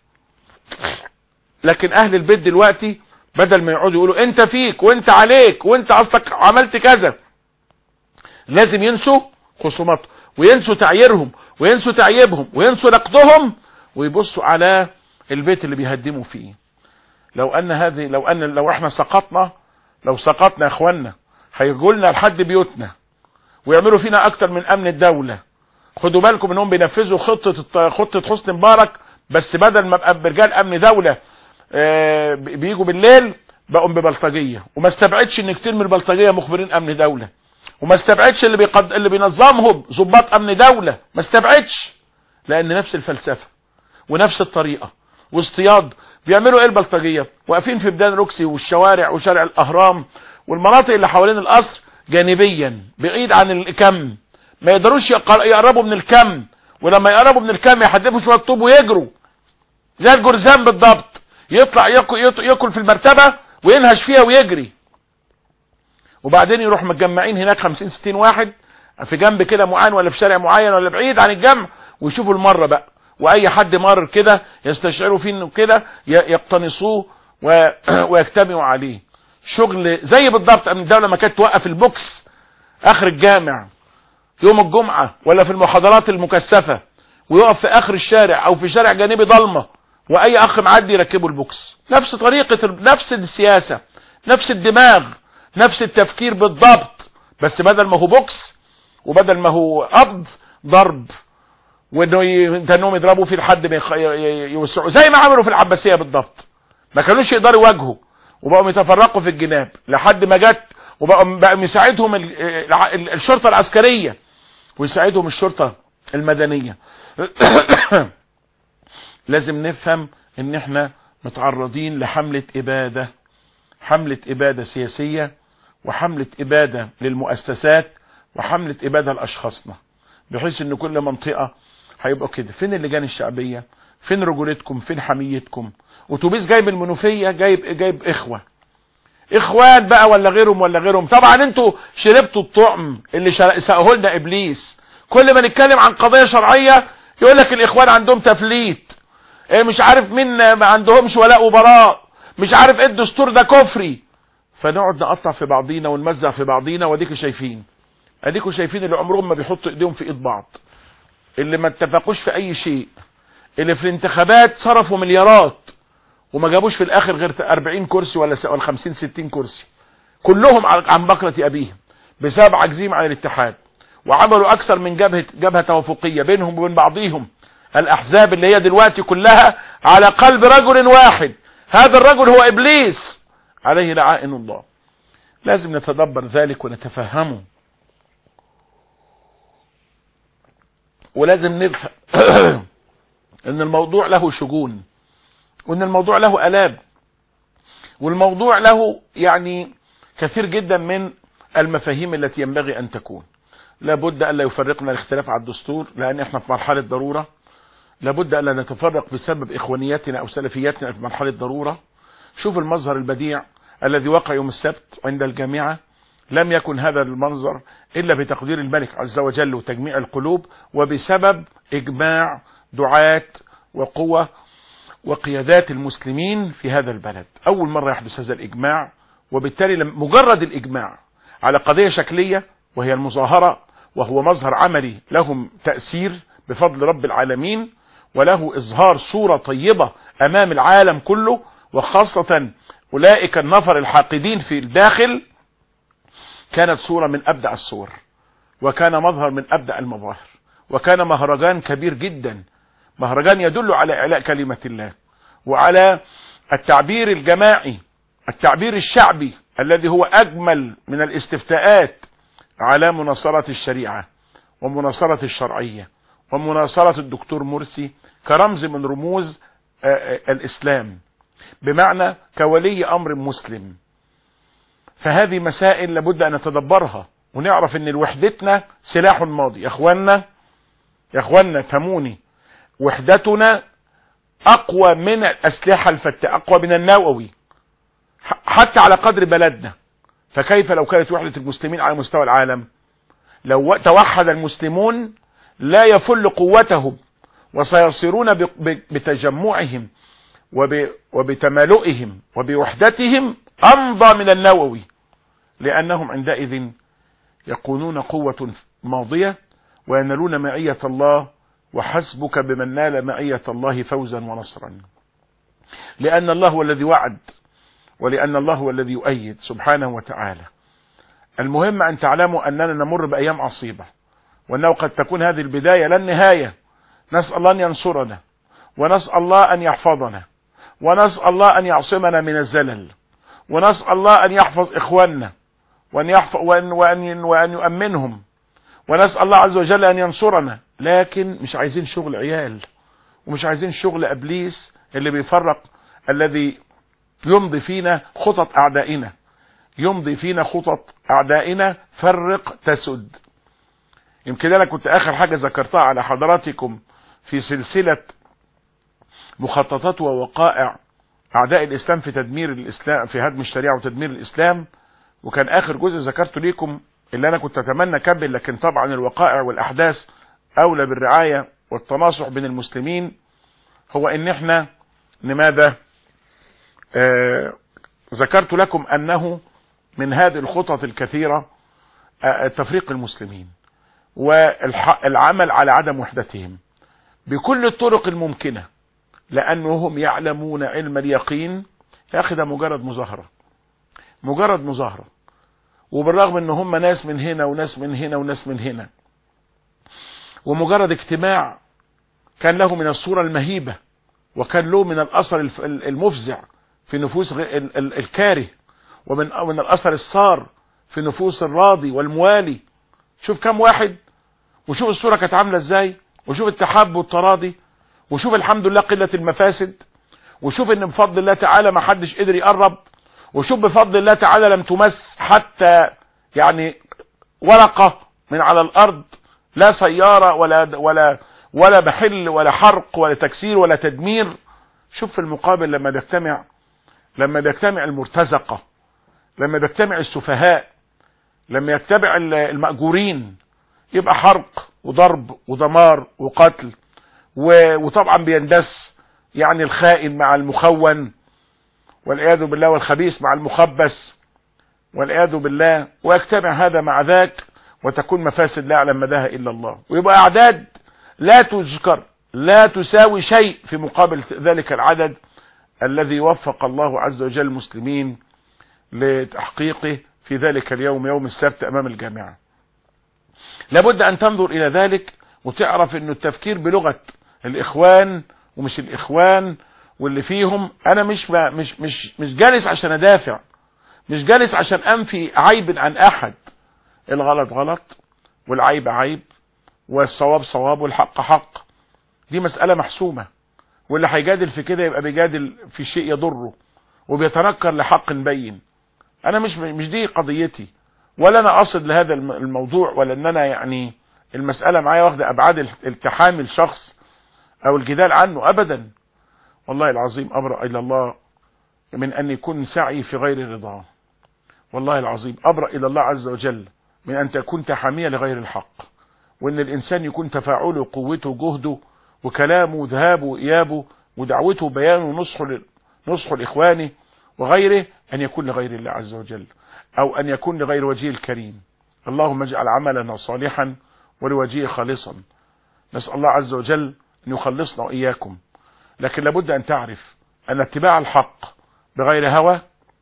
لكن اهل البيت دلوقتي بدل ما يقعدوا يقولوا انت فيك وانت عليك وانت اصلك عملت كذا لازم ينسوا خصوماتهم وينسوا تعييرهم وينسوا تعييبهم وينسوا نقدهم ويبصوا على البيت اللي بيهدموا فيه لو ان هذه لو ان لو احنا سقطنا لو سقطنا يا اخوانا هيجوا لنا لحد بيوتنا ويعملوا فينا اكتر من امن الدولة خدوا بالكم انهم بينفذوا خطة خطة حسني مبارك بس بدل ما ابقى برجال امن دولة آه، بيجوا بالليل بقوا ببلطجية وما استبعدش ان كتير من البلطجية مخبرين امن دولة وما استبعدش اللي بيقد... اللي بينظمهم ضباط امن دولة ما استبعدش لان نفس الفلسفة ونفس الطريقة واصطياد بيعملوا ايه البلطجية واقفين في بدان روكسي والشوارع وشارع الاهرام والمناطق اللي حوالين القصر جانبيا بعيد عن الكم ما يقدروش يقر- يقربوا من الكم ولما يقربوا من الكم يحدفوا شويه طوب ويجروا زي الجرزان بالضبط يطلع ياكل, ياكل في المرتبه وينهش فيها ويجري وبعدين يروح متجمعين هناك 50 60 واحد في جنب كده معين ولا في شارع معين ولا بعيد عن الجمع ويشوفوا المره بقى واي حد مر كده يستشعروا فيه انه كده ي- يقتنصوه و- ويجتمعوا عليه شغل زي بالضبط امن الدوله ما كانت توقف البوكس اخر الجامع يوم الجمعه ولا في المحاضرات المكثفه ويقف في اخر الشارع او في شارع جانبي ضلمه واي اخ معدي يركبه البوكس نفس طريقه ال- نفس السياسه نفس الدماغ نفس التفكير بالضبط بس بدل ما هو بوكس وبدل ما هو قبض ضرب وانه ي- كانهم يضربوا فيه لحد ما يخ- ي- ي- يوسعوا زي ما عملوا في العباسيه بالضبط ما كانوش يقدروا يواجهوا وبقوا يتفرقوا في الجناب لحد ما جت وبقوا بقى يساعدهم ال- الع- ال- الشرطه العسكريه ويساعدهم الشرطه المدنيه لازم نفهم ان احنا متعرضين لحمله اباده حمله اباده سياسيه وحمله اباده للمؤسسات وحمله اباده لاشخاصنا بحيث ان كل منطقه هيبقى كده فين اللجان الشعبيه فين رجولتكم فين حميتكم اتوبيس جايب المنوفيه جايب جايب اخوه اخوان بقى ولا غيرهم ولا غيرهم طبعا انتوا شربتوا الطعم اللي شر- سقه لنا ابليس كل ما نتكلم عن قضيه شرعيه يقول لك الاخوان عندهم تفليت إيه مش عارف مين ما عندهمش ولاء وبراء مش عارف ايه الدستور ده كفري فنقعد نقطع في بعضينا ونمزع في بعضينا واديكوا شايفين اديكوا شايفين اللي عمرهم ما بيحطوا ايديهم في ايد بعض اللي ما اتفقوش في اي شيء اللي في الانتخابات صرفوا مليارات وما جابوش في الاخر غير 40 كرسي ولا س- ولا 50 60 كرسي كلهم عن عن بكرة ابيهم بسبب عجزهم عن الاتحاد وعملوا اكثر من جبهة جبهة توافقية بينهم وبين بعضهم الاحزاب اللي هي دلوقتي كلها على قلب رجل واحد هذا الرجل هو ابليس عليه لعائن الله لازم نتدبر ذلك ونتفهمه ولازم نفهم ان الموضوع له شجون وان الموضوع له الام والموضوع له يعني كثير جدا من المفاهيم التي ينبغي ان تكون لابد الا يفرقنا الاختلاف على الدستور لان احنا في مرحله ضروره لابد الا نتفرق بسبب اخوانياتنا او سلفياتنا في مرحله ضروره شوف المظهر البديع الذي وقع يوم السبت عند الجامعه لم يكن هذا المنظر الا بتقدير الملك عز وجل وتجميع القلوب وبسبب اجماع دعاة وقوة وقيادات المسلمين في هذا البلد اول مرة يحدث هذا الاجماع وبالتالي لم- مجرد الاجماع على قضية شكلية وهي المظاهرة وهو مظهر عملي لهم تأثير بفضل رب العالمين وله اظهار صورة طيبة امام العالم كله وخاصة اولئك النفر الحاقدين في الداخل كانت صورة من ابدع الصور وكان مظهر من ابدع المظاهر وكان مهرجان كبير جدا مهرجان يدل على اعلاء كلمة الله وعلى التعبير الجماعي التعبير الشعبي الذي هو اجمل من الاستفتاءات على مناصرة الشريعة ومناصرة الشرعية ومناصرة الدكتور مرسي كرمز من رموز آه، آه، الاسلام بمعنى كولي امر مسلم فهذه مسائل لابد ان نتدبرها ونعرف ان وحدتنا سلاح ماضي يا اخوانا يا اخوانا فهموني وحدتنا اقوى من الاسلحه الفتاة اقوى من النووي ح- حتى على قدر بلدنا فكيف لو كانت وحدة المسلمين على مستوى العالم لو توحد المسلمون لا يفل قوتهم وسيصيرون ب- ب- بتجمعهم وب- وبتمالؤهم وبوحدتهم امضى من النووي لانهم عندئذ يكونون قوة ماضية وينالون معية الله وحسبك بمن نال معية الله فوزا ونصرا لأن الله هو الذي وعد ولأن الله هو الذي يؤيد سبحانه وتعالى المهم أن تعلموا أننا نمر بأيام عصيبة وأنه قد تكون هذه البداية لا النهاية نسأل الله أن ينصرنا ونسأل الله أن يحفظنا ونسأل الله أن يعصمنا من الزلل ونسأل الله أن يحفظ إخواننا وأن, يحفظ وأن, وأن, وأن يؤمنهم ونسأل الله عز وجل أن ينصرنا لكن مش عايزين شغل عيال ومش عايزين شغل أبليس اللي بيفرق الذي يمضي فينا خطط أعدائنا يمضي فينا خطط أعدائنا فرق تسد يمكن أنا كنت آخر حاجة ذكرتها على حضراتكم في سلسلة مخططات ووقائع أعداء الإسلام في تدمير الإسلام في هدم الشريعة وتدمير الإسلام وكان آخر جزء ذكرته ليكم اللي أنا كنت أتمنى أكمل لكن طبعا الوقائع والأحداث أولى بالرعاية والتناصح بين المسلمين هو إن إحنا لماذا آه ذكرت لكم أنه من هذه الخطط الكثيرة آه تفريق المسلمين والعمل على عدم وحدتهم بكل الطرق الممكنة لأنهم يعلمون علم اليقين يا أخي ده مجرد مظاهرة مجرد مظاهرة وبالرغم ان هم ناس من هنا وناس من هنا وناس من هنا ومجرد اجتماع كان له من الصورة المهيبة وكان له من الأثر المفزع في نفوس الكاره ومن من الأثر الصار في نفوس الراضي والموالي شوف كم واحد وشوف الصورة كانت عاملة ازاي وشوف التحاب والتراضي وشوف الحمد لله قلة المفاسد وشوف ان بفضل الله تعالى ما حدش قدر يقرب وشوف بفضل الله تعالى لم تمس حتى يعني ورقة من على الارض لا سيارة ولا ولا ولا محل ولا حرق ولا تكسير ولا تدمير شوف في المقابل لما بيجتمع لما بيجتمع المرتزقة لما بيجتمع السفهاء لما يجتمع المأجورين يبقى حرق وضرب ودمار وقتل وطبعا بيندس يعني الخائن مع المخون والعياذ بالله والخبيث مع المخبث والعياذ بالله ويجتمع هذا مع ذاك وتكون مفاسد لا يعلم مداها الا الله ويبقى اعداد لا تذكر لا تساوي شيء في مقابل ذلك العدد الذي وفق الله عز وجل المسلمين لتحقيقه في ذلك اليوم يوم السبت امام الجامعة لابد ان تنظر الى ذلك وتعرف انه التفكير بلغة الاخوان ومش الاخوان واللي فيهم انا مش مش مش مش جالس عشان ادافع مش جالس عشان انفي عيب عن احد الغلط غلط والعيب عيب والصواب صواب والحق حق دي مسألة محسومة واللي هيجادل في كده يبقى بيجادل في شيء يضره وبيتنكر لحق بين انا مش مش دي قضيتي ولا انا اقصد لهذا الموضوع ولا ان انا يعني المسألة معايا واخدة ابعاد التحام الشخص او الجدال عنه ابدا والله العظيم ابرأ الى الله من ان يكون سعي في غير رضاه والله العظيم ابرأ الى الله عز وجل من ان تكون تحامية لغير الحق وان الانسان يكون تفاعله وقوته وجهده وكلامه وذهابه وايابه ودعوته وبيانه ونصحه نصحه لاخوانه وغيره ان يكون لغير الله عز وجل او ان يكون لغير وجهه الكريم اللهم اجعل عملنا صالحا ولوجهه خالصا نسأل الله عز وجل ان يخلصنا واياكم لكن لابد ان تعرف ان اتباع الحق بغير هوى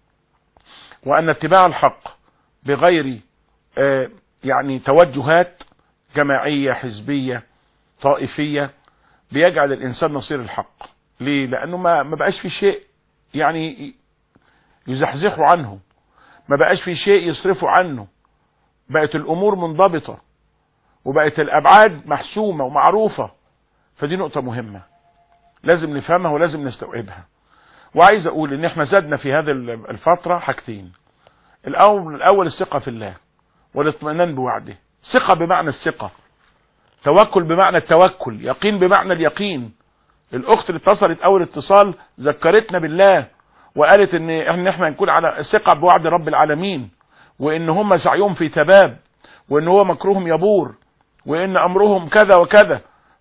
وان اتباع الحق بغير آه يعني توجهات جماعية حزبية طائفية بيجعل الانسان نصير الحق ليه لانه ما ما بقاش في شيء يعني يزحزحه عنه ما بقاش في شيء يصرفه عنه بقت الامور منضبطة وبقت الابعاد محسومة ومعروفة فدي نقطة مهمة لازم نفهمها ولازم نستوعبها وعايز اقول ان احنا زدنا في هذه الفترة حاجتين الاول الاول الثقة في الله والاطمئنان بوعده ثقة بمعنى الثقة توكل بمعنى التوكل يقين بمعنى اليقين الاخت اللي اتصلت اول اتصال ذكرتنا بالله وقالت ان احنا احنا نكون على ثقة بوعد رب العالمين وان هم سعيهم في تباب وان هو مكروهم يبور وان امرهم كذا وكذا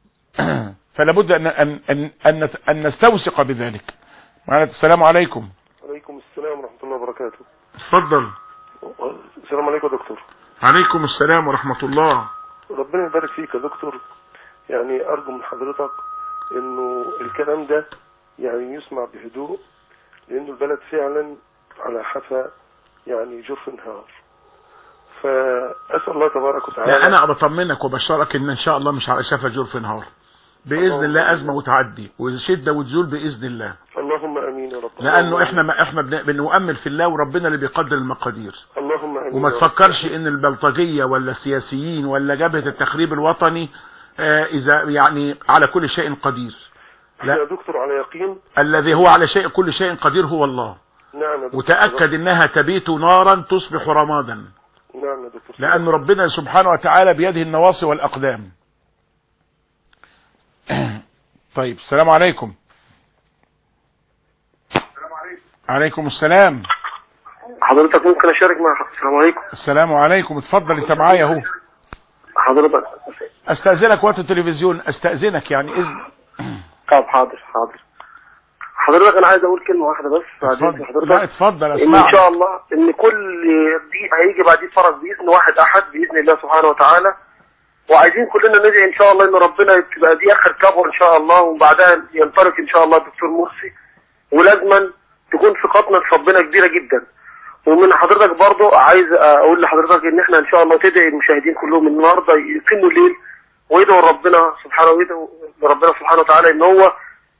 فلا بد ان ان ان, أن, أن نستوثق بذلك معنا السلام عليكم عليكم السلام ورحمة الله وبركاته اتفضل السلام عليكم يا دكتور عليكم السلام ورحمة الله ربنا يبارك فيك يا دكتور يعني ارجو من حضرتك انه الكلام ده يعني يسمع بهدوء لانه البلد فعلا على حفا يعني جرف انهار فاسال الله تبارك وتعالى لا انا بطمنك وبشرك ان ان شاء الله مش على شفا جرف نهار باذن الله ازمه وتعدي وشده وتزول باذن الله اللهم امين يا رب لانه احنا ما احنا بن- بنؤمل في الله وربنا اللي بيقدر المقادير اللهم امين وما يا رب. تفكرش ان البلطجيه ولا السياسيين ولا جبهه التخريب الوطني آه، اذا يعني على كل شيء قدير لا. يا دكتور على يقين الذي هو على شيء كل شيء قدير هو الله نعم يا دكتور وتاكد انها تبيت نارا تصبح رمادا نعم يا دكتور لأن ربنا سبحانه وتعالى بيده النواصي والأقدام طيب السلام عليكم عليكم السلام حضرتك ممكن اشارك مع السلام عليكم السلام عليكم اتفضل انت معايا اهو حضرتك استأذنك وقت التلفزيون استأذنك يعني اذن طب حاضر حاضر حضرتك انا عايز اقول كلمه واحده بس بعدين اتفضل لا حضرتك اتفضل ان اسمعك ان شاء الله ان كل دي هيجي بعديه فرج باذن واحد احد باذن الله سبحانه وتعالى وعايزين كلنا ندعي ان شاء الله ان ربنا تبقى دي اخر كبوه ان شاء الله وبعدها ينطلق ان شاء الله الدكتور مرسي ولازما تكون ثقتنا في ربنا كبيره جدا ومن حضرتك برضو عايز اقول لحضرتك ان احنا ان شاء الله تدعي المشاهدين كلهم النهارده يقيموا الليل ويدعوا ربنا سبحانه ويدعوا ربنا سبحانه وتعالى ان هو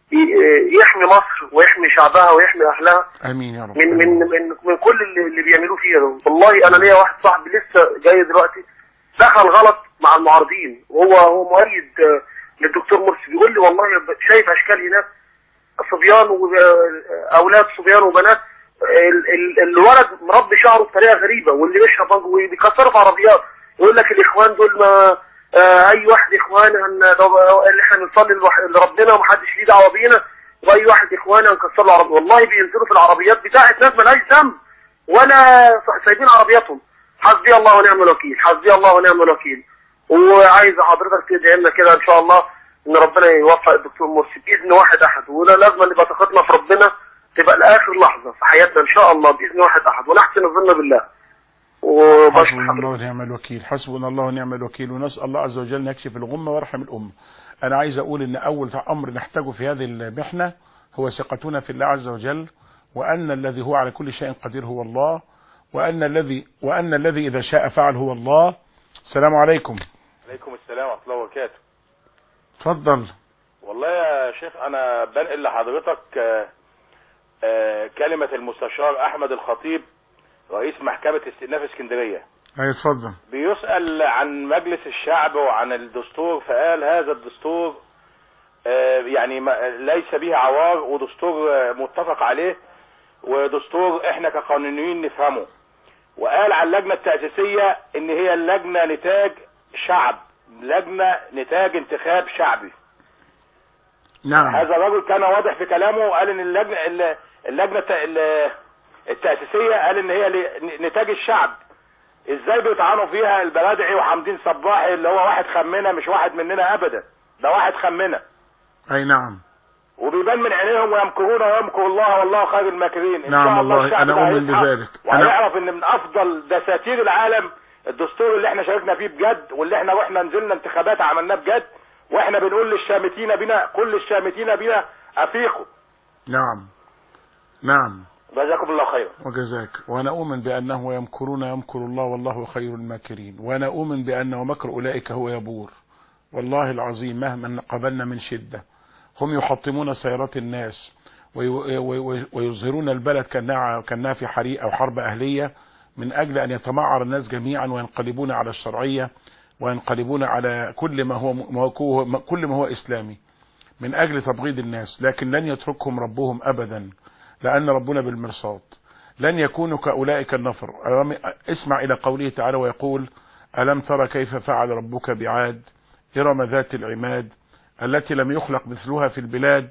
ي- يحمي مصر ويحمي شعبها ويحمي اهلها امين يا رب من من من من كل اللي, اللي بيعملوه فيها ده والله انا ليا واحد صاحبي لسه جاي دلوقتي دخل غلط مع المعارضين وهو هو مؤيد آه، للدكتور مرسي بيقول لي والله شايف اشكال هناك صبيان واولاد صبيان وبنات ال- ال- الولد مربي شعره بطريقه غريبه واللي بيشرب بنج وبيكسروا في عربيات يقول لك الاخوان دول ما آه، اي واحد اخوان هن- طب اللي احنا بنصلي لوح- لربنا ومحدش ليه دعوه بينا واي واحد اخوان هنكسر له عربيه والله بينزلوا في العربيات بتاعت ناس مالهاش ذنب ولا سايبين عربياتهم حسبي الله ونعم الوكيل حسبي الله ونعم الوكيل وعايز حضرتك تدعي لنا كده ان شاء الله ان ربنا يوفق الدكتور مرسي باذن واحد احد ولا لازم نبقى ثقتنا في ربنا تبقى لاخر لحظه في حياتنا ان شاء الله باذن واحد احد ونحسن الظن بالله وبشكر حسبنا الله حضرتك ونعم الوكيل حسبنا الله ونعم الوكيل ونسأل الله عز وجل أن يكشف الغمة ويرحم الأمة أنا عايز أقول أن أول أمر نحتاجه في هذه المحنة هو ثقتنا في الله عز وجل وأن الذي هو على كل شيء قدير هو الله وأن الذي وأن الذي إذا شاء فعل هو الله السلام عليكم عليكم السلام ورحمة الله وبركاته اتفضل والله يا شيخ أنا بنقل لحضرتك آه، آه، كلمة المستشار أحمد الخطيب رئيس محكمة استئناف اسكندرية أي اتفضل بيسأل عن مجلس الشعب وعن الدستور فقال هذا الدستور آه، يعني ما- ليس به عوار ودستور آه، متفق عليه ودستور احنا كقانونيين نفهمه وقال على اللجنة التأسيسية ان هي اللجنة نتاج شعب لجنة نتاج انتخاب شعبي نعم هذا الرجل كان واضح في كلامه وقال ان اللجنة ال- اللجنة الت- ال- التأسيسية قال ان هي ل- نتاج الشعب ازاي بيطعنوا فيها البلادعي وحمدين صباحي اللي هو واحد خمنا مش واحد مننا ابدا ده واحد خمنا أي نعم وبيبان من عينيهم ويمكرون ويمكر الله والله خير الماكرين ان نعم شاء الله والله الشعب أنا ده أؤمن هيصحى بذلك. أنا- وهيعرف ان من افضل دساتير العالم الدستور اللي احنا شاركنا فيه بجد واللي احنا واحنا نزلنا انتخابات عملناه بجد واحنا بنقول للشامتين بنا كل الشامتين بنا افيقوا نعم نعم جزاكم الله خيرا وجزاك وانا اؤمن بانه يمكرون يمكر الله والله خير الماكرين وانا اؤمن بان مكر اولئك هو يبور والله العظيم مهما قبلنا من شده هم يحطمون سيارات الناس وي- وي- وي- ويظهرون البلد كانها كانها في حريق او حرب اهليه من اجل ان يتمعر الناس جميعا وينقلبون على الشرعيه وينقلبون على كل ما هو ما هو كل ما هو اسلامي من اجل تبغيض الناس لكن لن يتركهم ربهم ابدا لأن ربنا بالمرصاد لن يكونوا كأولئك النفر ألم- اسمع إلى قوله تعالى ويقول ألم تر كيف فعل ربك بعاد إرم ذات العماد التي لم يخلق مثلها في البلاد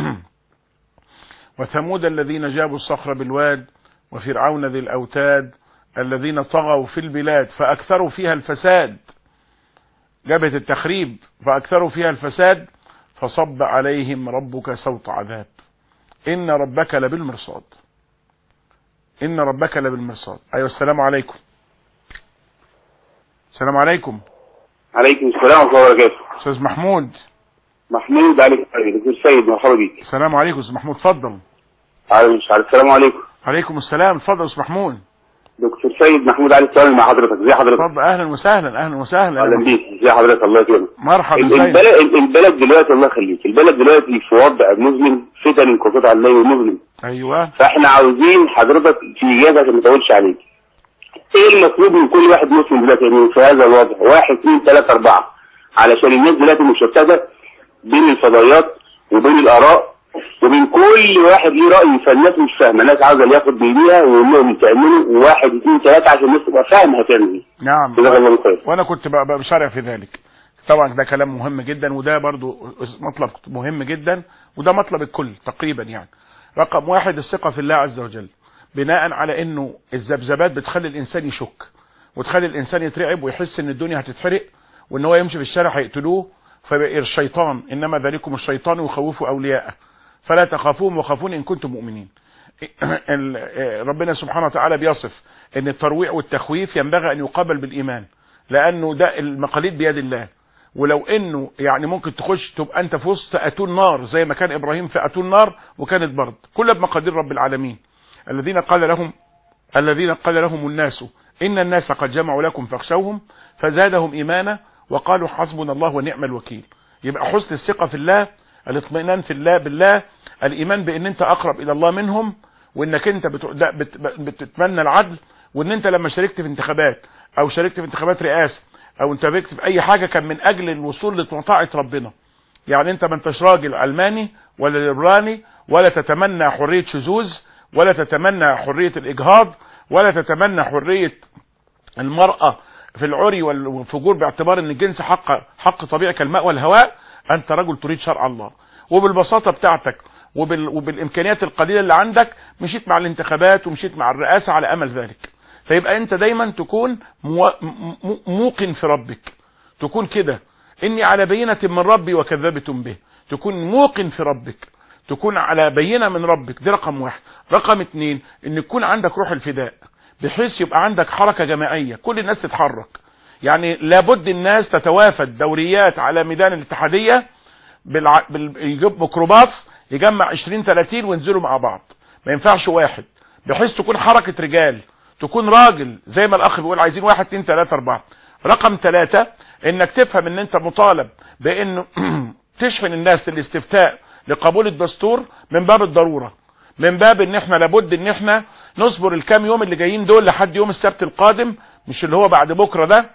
وثمود الذين جابوا الصخر بالواد وفرعون ذي الأوتاد الذين طغوا في البلاد فأكثروا فيها الفساد جبهة التخريب فأكثروا فيها الفساد فصب عليهم ربك سوط عذاب إن ربك لبالمرصاد إن ربك لبالمرصاد أيوة السلام عليكم السلام عليكم عليكم السلام ورحمة الله وبركاته استاذ محمود محمود عليك دكتور سيد مرحبا بيك السلام عليكم استاذ محمود اتفضل عليكم السلام عليكم عليكم السلام اتفضل يا استاذ محمود دكتور سيد محمود علي السلام مع حضرتك ازي حضرتك اتفضل اهلا وسهلا اهلا وسهلا اهلا بيك ازي حضرتك الله يكرمك مرحبا ال- ازيك البلد البلد دلوقتي الله يخليك البلد دلوقتي في وضع مظلم فتن كقطع الليل مظلم ايوه فاحنا عاوزين حضرتك في اجابه عشان ما اطولش عليك ايه المطلوب من كل واحد مسلم دلوقتي يعني في هذا الوضع واحد اثنين ثلاثة اربعة علشان الناس دلوقتي مشتتة بين الفضائيات وبين الاراء وبين كل واحد ليه رأي فالناس مش فاهمة الناس عاوزة اللي ياخد بايديها ويقول لهم تعملوا واحد اثنين ثلاثة عشان الناس تبقى فاهمة هتعمل ايه نعم جزاك الله خير وانا كنت بقى بقى بشارع في ذلك طبعا ده كلام مهم جدا وده برضو مطلب مهم جدا وده مطلب الكل تقريبا يعني رقم واحد الثقة في الله عز وجل بناء على انه الذبذبات بتخلي الانسان يشك وتخلي الانسان يترعب ويحس ان الدنيا هتتحرق وان هو يمشي في الشارع هيقتلوه فبقى الشيطان انما ذلكم الشيطان يخوف اولياءه فلا تخافوهم وخافون ان كنتم مؤمنين ال- ربنا سبحانه وتعالى بيصف ان الترويع والتخويف ينبغي ان يقابل بالايمان لانه ده المقاليد بيد الله ولو انه يعني ممكن تخش تبقى انت في وسط اتون نار زي ما كان ابراهيم في اتون نار وكانت برد كلها بمقادير رب العالمين الذين قال لهم الذين قال لهم الناس ان الناس قد جمعوا لكم فاخشوهم فزادهم ايمانا وقالوا حسبنا الله ونعم الوكيل يبقى حسن الثقة في الله الاطمئنان في الله بالله الايمان بان انت اقرب الى الله منهم وانك انت بت- ده بت- بتتمنى العدل وان انت لما شاركت في انتخابات او شاركت في انتخابات رئاسة او انت شاركت في اي حاجة كان من اجل الوصول لطاعة ربنا يعني انت ما انتش راجل علماني ولا ليبراني ولا تتمنى حرية شذوذ ولا تتمنى حرية الاجهاض ولا تتمنى حرية المرأة في العري والفجور باعتبار ان الجنس حق حق طبيعي كالماء والهواء انت رجل تريد شرع الله وبالبساطة بتاعتك وبال وبالامكانيات القليلة اللي عندك مشيت مع الانتخابات ومشيت مع الرئاسة على امل ذلك فيبقى انت دايما تكون مو... م- موقن في ربك تكون كده اني على بينة من ربي وكذبتم به تكون موقن في ربك تكون على بينة من ربك دي رقم واحد رقم اتنين ان يكون عندك روح الفداء بحيث يبقى عندك حركة جماعية كل الناس تتحرك يعني لابد الناس تتوافد دوريات على ميدان الاتحادية بالع... بال... يجيب ميكروباص يجمع 20 30 وينزلوا مع بعض ما ينفعش واحد بحيث تكون حركة رجال تكون راجل زي ما الاخ بيقول عايزين واحد اتنين تلاتة اربعة رقم ثلاثة انك تفهم ان انت مطالب بانه تشحن الناس للاستفتاء لقبول الدستور من باب الضرورة من باب ان احنا لابد ان احنا نصبر الكام يوم اللي جايين دول لحد يوم السبت القادم مش اللي هو بعد بكرة ده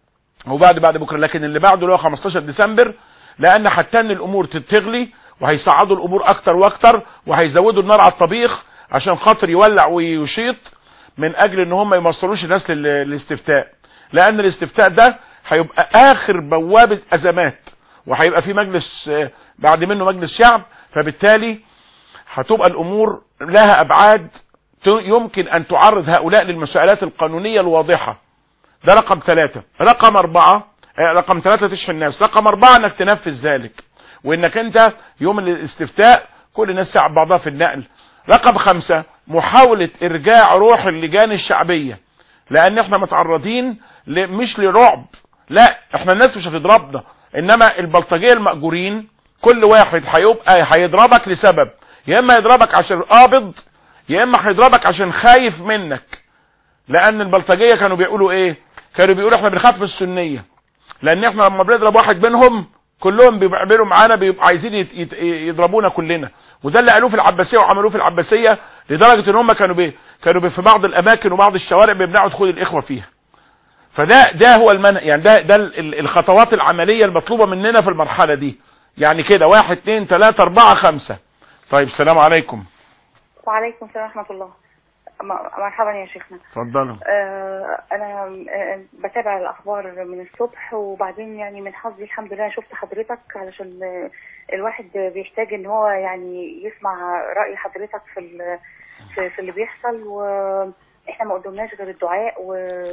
وبعد بعد بكرة لكن اللي بعده اللي هو 15 ديسمبر لان حتى ان الامور تتغلي وهيصعدوا الامور اكتر واكتر وهيزودوا النار على الطبيخ عشان خاطر يولع ويشيط من اجل ان هم ما يوصلوش الناس لل- للاستفتاء لان الاستفتاء ده هيبقى اخر بوابة ازمات وهيبقى في مجلس آه، بعد منه مجلس شعب فبالتالي هتبقى الامور لها ابعاد ت- يمكن ان تعرض هؤلاء للمسائلات القانونية الواضحة ده رقم ثلاثة رقم اربعة آه، رقم ثلاثة تشحن الناس رقم اربعة انك تنفذ ذلك وانك انت يوم الاستفتاء كل الناس تعب بعضها في النقل رقم خمسة محاولة ارجاع روح اللجان الشعبية لان احنا متعرضين ل- مش لرعب لا احنا الناس مش هتضربنا انما البلطجية المأجورين كل واحد هيبقى هيضربك لسبب يا اما يضربك عشان قابض يا اما هيضربك عشان خايف منك لان البلطجية كانوا بيقولوا ايه كانوا بيقولوا احنا بنخاف من السنية لان احنا لما بنضرب واحد منهم كلهم بيعملوا معانا بيبقوا عايزين يت- يت- يضربونا كلنا وده اللي قالوه في العباسيه وعملوه في العباسيه لدرجه ان هم كانوا بي كانوا بي في بعض الاماكن وبعض الشوارع بيمنعوا دخول الاخوه فيها فده ده هو المنع يعني ده ده ال- ال- الخطوات العمليه المطلوبه مننا في المرحله دي يعني كده واحد اتنين تلاته اربعه خمسه طيب السلام عليكم وعليكم السلام ورحمة الله م- مرحبا يا شيخنا اتفضلوا آه أنا آه بتابع الأخبار من الصبح وبعدين يعني من حظي الحمد لله شفت حضرتك علشان آه، الواحد بيحتاج إن هو يعني يسمع رأي حضرتك في ال- في, في اللي بيحصل وإحنا ما قدمناش غير الدعاء و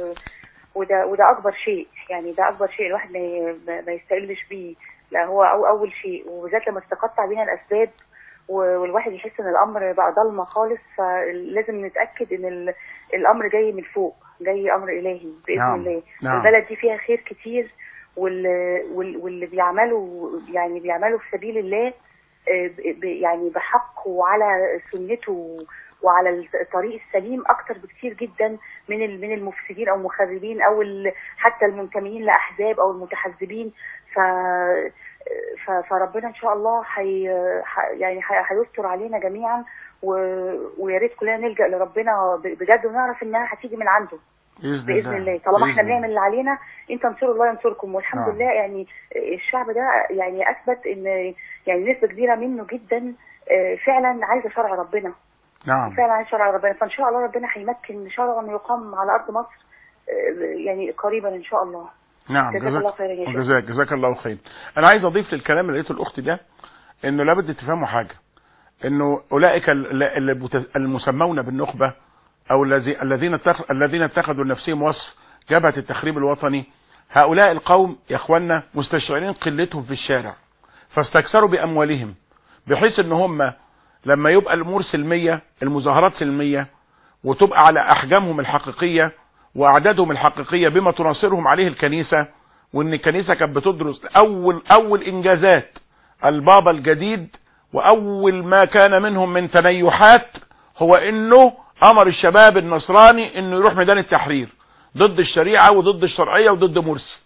وده وده أكبر شيء يعني ده أكبر شيء الواحد ما ي- ما يستقلش بيه لا هو أو أول شيء وبالذات لما تتقطع بينا الأسباب و- والواحد يحس ان الامر بقى ضلمه خالص فلازم نتاكد ان ال- الامر جاي من فوق جاي امر الهي باذن نعم. الله نعم. البلد دي فيها خير كتير وال... وال... واللي بيعملوا يعني بيعملوا في سبيل الله آه، ب... ب- يعني بحق وعلى سنته وعلى الطريق السليم اكتر بكتير جدا من ال- من المفسدين او المخربين او ال... حتى المنتمين لاحزاب او المتحزبين ف ف- فربنا ان شاء الله حي... ح- يعني ح- هيستر علينا جميعا و... ويا ريت كلنا نلجا لربنا ب- بجد ونعرف انها هتيجي من عنده باذن, باذن الله طالما احنا بإذن بنعمل اللي علينا ان تنصروا الله ينصركم والحمد نعم. لله يعني الشعب ده يعني اثبت ان يعني نسبه كبيره منه جدا آه، فعلا عايزه شرع ربنا نعم فعلا عايز شرع ربنا فان شاء الله ربنا هيمكن شرع انه يقام على ارض مصر آه، يعني قريبا ان شاء الله نعم جزاك الله خيرا يا شيخ. جزاك جزاك الله خير انا عايز اضيف للكلام اللي لقيته الاخت ده انه لابد تفهموا حاجه انه اولئك ال- ال- المت- المسمون بالنخبه او الذي الذين اتخ- الذين اتخذوا لنفسهم وصف جبهه التخريب الوطني هؤلاء القوم يا اخوانا مستشعرين قلتهم في الشارع فاستكثروا باموالهم بحيث ان هم لما يبقى الامور سلميه المظاهرات سلميه وتبقى على احجامهم الحقيقيه واعدادهم الحقيقيه بما تناصرهم عليه الكنيسه وان الكنيسه كانت بتدرس اول اول انجازات البابا الجديد واول ما كان منهم من تنيحات هو انه امر الشباب النصراني انه يروح ميدان التحرير ضد الشريعه وضد الشرعيه وضد مرسي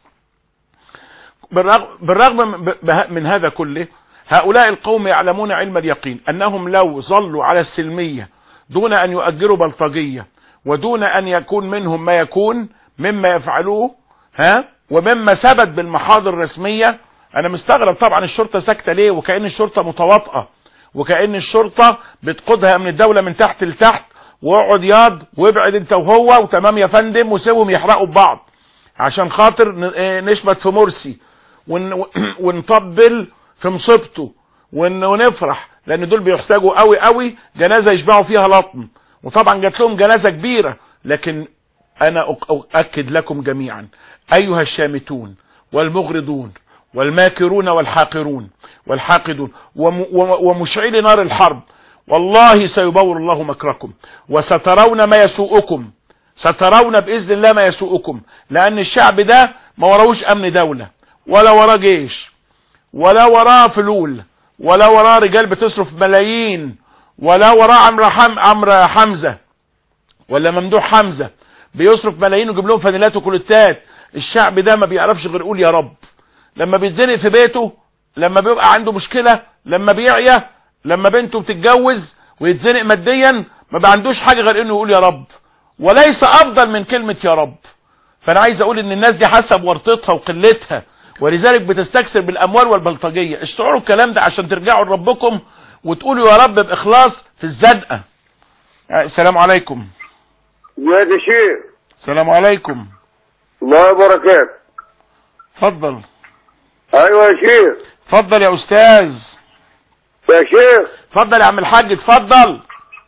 بالرغم, بالرغم من- به- من هذا كله هؤلاء القوم يعلمون علم اليقين انهم لو ظلوا على السلميه دون ان يؤجروا بلطجيه ودون ان يكون منهم ما يكون مما يفعلوه ها ومما ثبت بالمحاضر الرسميه انا مستغرب طبعا الشرطه ساكته ليه وكأن الشرطه متواطئه وكأن الشرطه بتقودها من الدوله من تحت لتحت واقعد ياض وابعد انت وهو وتمام يا فندم وسيبهم يحرقوا ببعض عشان خاطر ن- آه نشمت في مرسي ون- ونطبل في مصيبته ون- ونفرح لان دول بيحتاجوا قوي قوي جنازه يشبعوا فيها لطم وطبعا جات لهم جنازه كبيره لكن انا أك- اؤكد لكم جميعا ايها الشامتون والمغرضون والماكرون والحاقرون والحاقدون وم- و- ومشعلي نار الحرب والله سيبور الله مكركم وسترون ما يسوءكم سترون باذن الله ما يسوءكم لان الشعب ده ما وراهوش امن دوله ولا وراه جيش ولا وراه فلول ولا وراه رجال بتصرف ملايين ولا وراه عمرو حم... عمرو حمزه ولا ممدوح حمزه بيصرف ملايين ويجيب لهم فانيلات وكولتات الشعب ده ما بيعرفش غير يقول يا رب لما بيتزنق في بيته لما بيبقى عنده مشكله لما بيعيا لما بنته بتتجوز ويتزنق ماديا ما بقى عندوش حاجه غير انه يقول يا رب وليس افضل من كلمه يا رب فانا عايز اقول ان الناس دي حسب ورطتها وقلتها ولذلك بتستكثر بالاموال والبلطجيه اشتعروا الكلام ده عشان ترجعوا لربكم وتقولوا يا رب باخلاص في الزنقه آه، السلام عليكم يا ده شيخ السلام عليكم الله وبركاته اتفضل ايوه يا شيخ اتفضل يا استاذ يا شيخ اتفضل يا عم الحاج اتفضل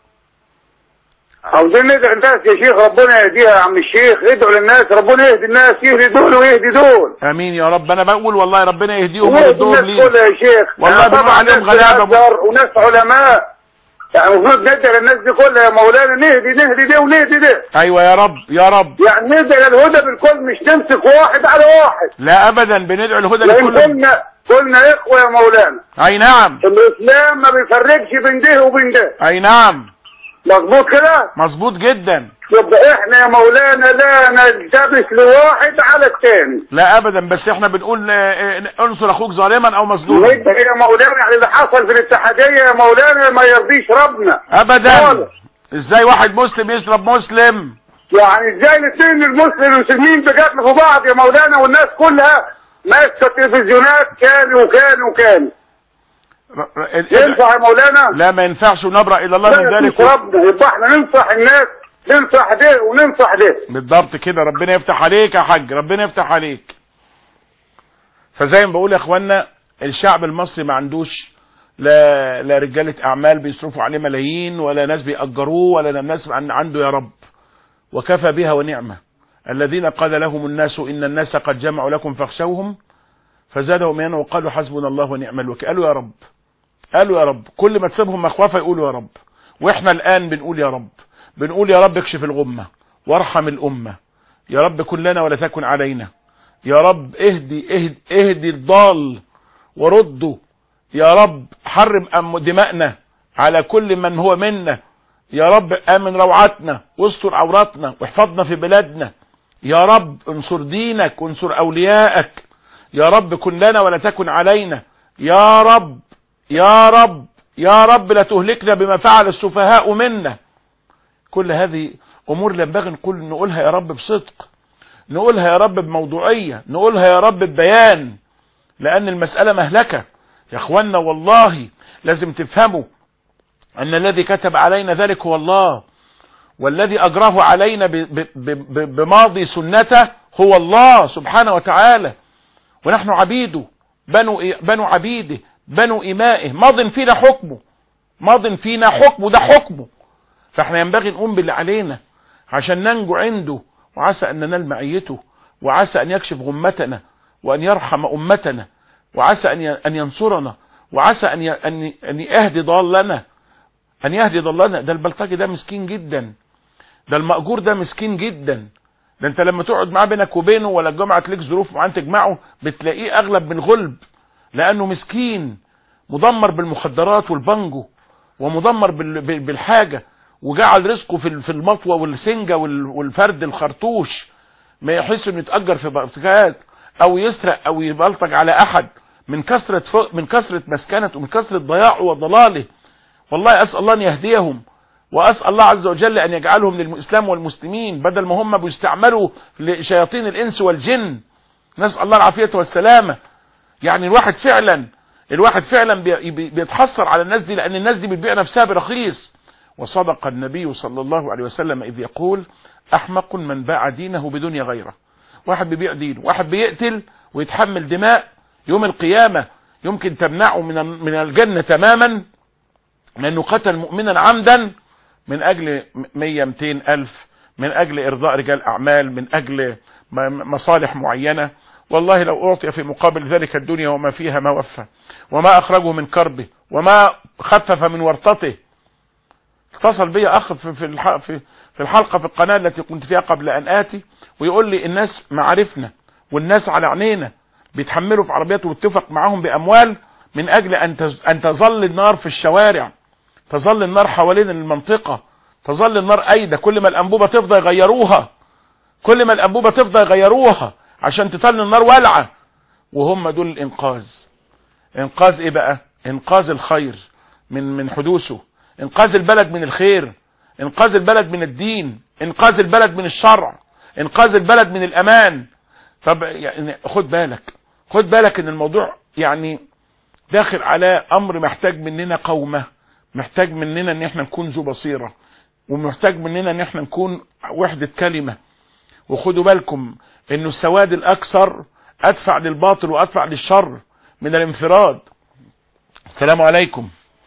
عاوزين ندعي الناس يا شيخ ربنا يهديها يا عم الشيخ ادعوا للناس ربنا يهدي الناس يهدي دول ويهدي دول امين يا رب انا بقول والله ربنا يهديهم ويهدي ويردهم الناس لينا كلها يا شيخ والله يعني بنقول طبعا عليهم ناس غلابة. بتهزر وناس علماء يعني المفروض ندعي للناس دي كلها يا مولانا نهدي نهدي ده ونهدي ده ايوه يا رب يا رب يعني ندعي للهدى بالكل مش نمسك واحد على واحد لا ابدا بندعو الهدى لان لكل كنا كنا اخوه يا مولانا اي نعم الاسلام ما بيفرقش بين ده وبين ده اي نعم مظبوط كده مظبوط جدا يبقى احنا يا مولانا لا نلتبس لواحد على الثاني لا ابدا بس احنا بنقول آه، آه، انصر اخوك ظالما او مظلوما وانت يا مولانا يعني اللي حصل في الاتحاديه يا مولانا ما يرضيش ربنا ابدا خالص. ازاي واحد مسلم يشرب مسلم يعني ازاي الاثنين المسلم والمسلمين بيقاتلوا في بعض يا مولانا والناس كلها ماسكه تلفزيونات كان وكان وكان ر- ر- ينفع يا مولانا؟ لا ما ينفعش ونبرأ الى الله من لا ذلك يرضيش ربنا يبقى احنا ننصح الناس ننصح ده وننصح ده بالضبط كده ربنا يفتح عليك يا حاج ربنا يفتح عليك فزي ما بقول يا اخوانا الشعب المصري ما عندوش لا لا رجاله اعمال بيصرفوا عليه ملايين ولا ناس بيأجروه ولا ناس عن- عنده يا رب وكفى بها ونعمه الذين قال لهم الناس ان الناس قد جمعوا لكم فاخشوهم فزادهم ايمانا وقالوا حسبنا الله ونعم الوكيل قالوا يا رب قالوا يا رب كل ما تسيبهم مخوفه يقولوا يا رب واحنا الان بنقول يا رب بنقول يا رب اكشف الغمه وارحم الامة يا رب كن لنا ولا تكن علينا يا رب اهدي اهدي, اهدي الضال ورده يا رب حرم أم دماءنا على كل من هو منا يا رب امن روعتنا واستر عوراتنا واحفظنا في بلادنا يا رب انصر دينك وانصر اوليائك يا رب كن لنا ولا تكن علينا يا رب يا رب يا رب لا تهلكنا بما فعل السفهاء منا كل هذه امور ينبغي نقول نقولها يا رب بصدق نقولها يا رب بموضوعية نقولها يا رب ببيان لان المسألة مهلكة يا اخوانا والله لازم تفهموا ان الذي كتب علينا ذلك هو الله والذي اجراه علينا بماضي سنته هو الله سبحانه وتعالى ونحن عبيده بنو, بنو عبيده بنو إمائه ماض فينا حكمه ماض فينا حكمه ده حكمه فاحنا ينبغي نقوم باللي علينا عشان ننجو عنده وعسى أن ننال معيته وعسى أن يكشف غمتنا وأن يرحم أمتنا وعسى أن ينصرنا وعسى أن أن يهدي ضالنا أن يهدي ضالنا ده البلطجي ده مسكين جدا ده المأجور ده مسكين جدا ده انت لما تقعد معاه بينك وبينه ولا الجمعة تليك ظروف معاه تجمعه بتلاقيه اغلب من غلب لانه مسكين مدمر بالمخدرات والبنجو ومدمر بالحاجة وجعل رزقه في المطوة والسنجة والفرد الخرطوش ما يحس انه يتأجر في بلطجات او يسرق او يبلطج على احد من كثرة من كثرة مسكنته ومن كثرة ضياعه وضلاله والله اسأل الله ان يهديهم واسأل الله عز وجل ان يجعلهم للاسلام والمسلمين بدل ما هم بيستعملوا لشياطين الانس والجن نسأل الله العافية والسلامة يعني الواحد فعلا الواحد فعلا بيتحسر على الناس دي لان الناس دي بتبيع نفسها برخيص وصدق النبي صلى الله عليه وسلم اذ يقول احمق من باع دينه بدنيا غيره واحد بيبيع دينه واحد بيقتل ويتحمل دماء يوم القيامة يمكن تمنعه من من الجنة تماما لانه قتل مؤمنا عمدا من اجل 100 200 الف من اجل ارضاء رجال اعمال من اجل مصالح معينة والله لو اعطي في مقابل ذلك الدنيا وما فيها ما وفى وما اخرجه من كربه وما خفف من ورطته اتصل بي اخ في في في الحلقة في القناة التي كنت فيها قبل ان اتي ويقول لي الناس معارفنا والناس على عينينا بيتحملوا في عربيات واتفق معاهم باموال من اجل ان ان تظل النار في الشوارع تظل النار حوالين المنطقة تظل النار ايده كل ما الانبوبة تفضى يغيروها كل ما الانبوبة تفضى يغيروها عشان تظل النار والعة وهم دول الانقاذ انقاذ ايه بقى انقاذ الخير من من حدوثه انقاذ البلد من الخير انقاذ البلد من الدين انقاذ البلد من الشرع انقاذ البلد من الامان طب يعني خد بالك خد بالك ان الموضوع يعني داخل على امر محتاج مننا قومة محتاج مننا ان احنا نكون ذو بصيرة ومحتاج مننا ان احنا نكون وحدة كلمة وخدوا بالكم انه السواد الاكثر ادفع للباطل وادفع للشر من الانفراد السلام عليكم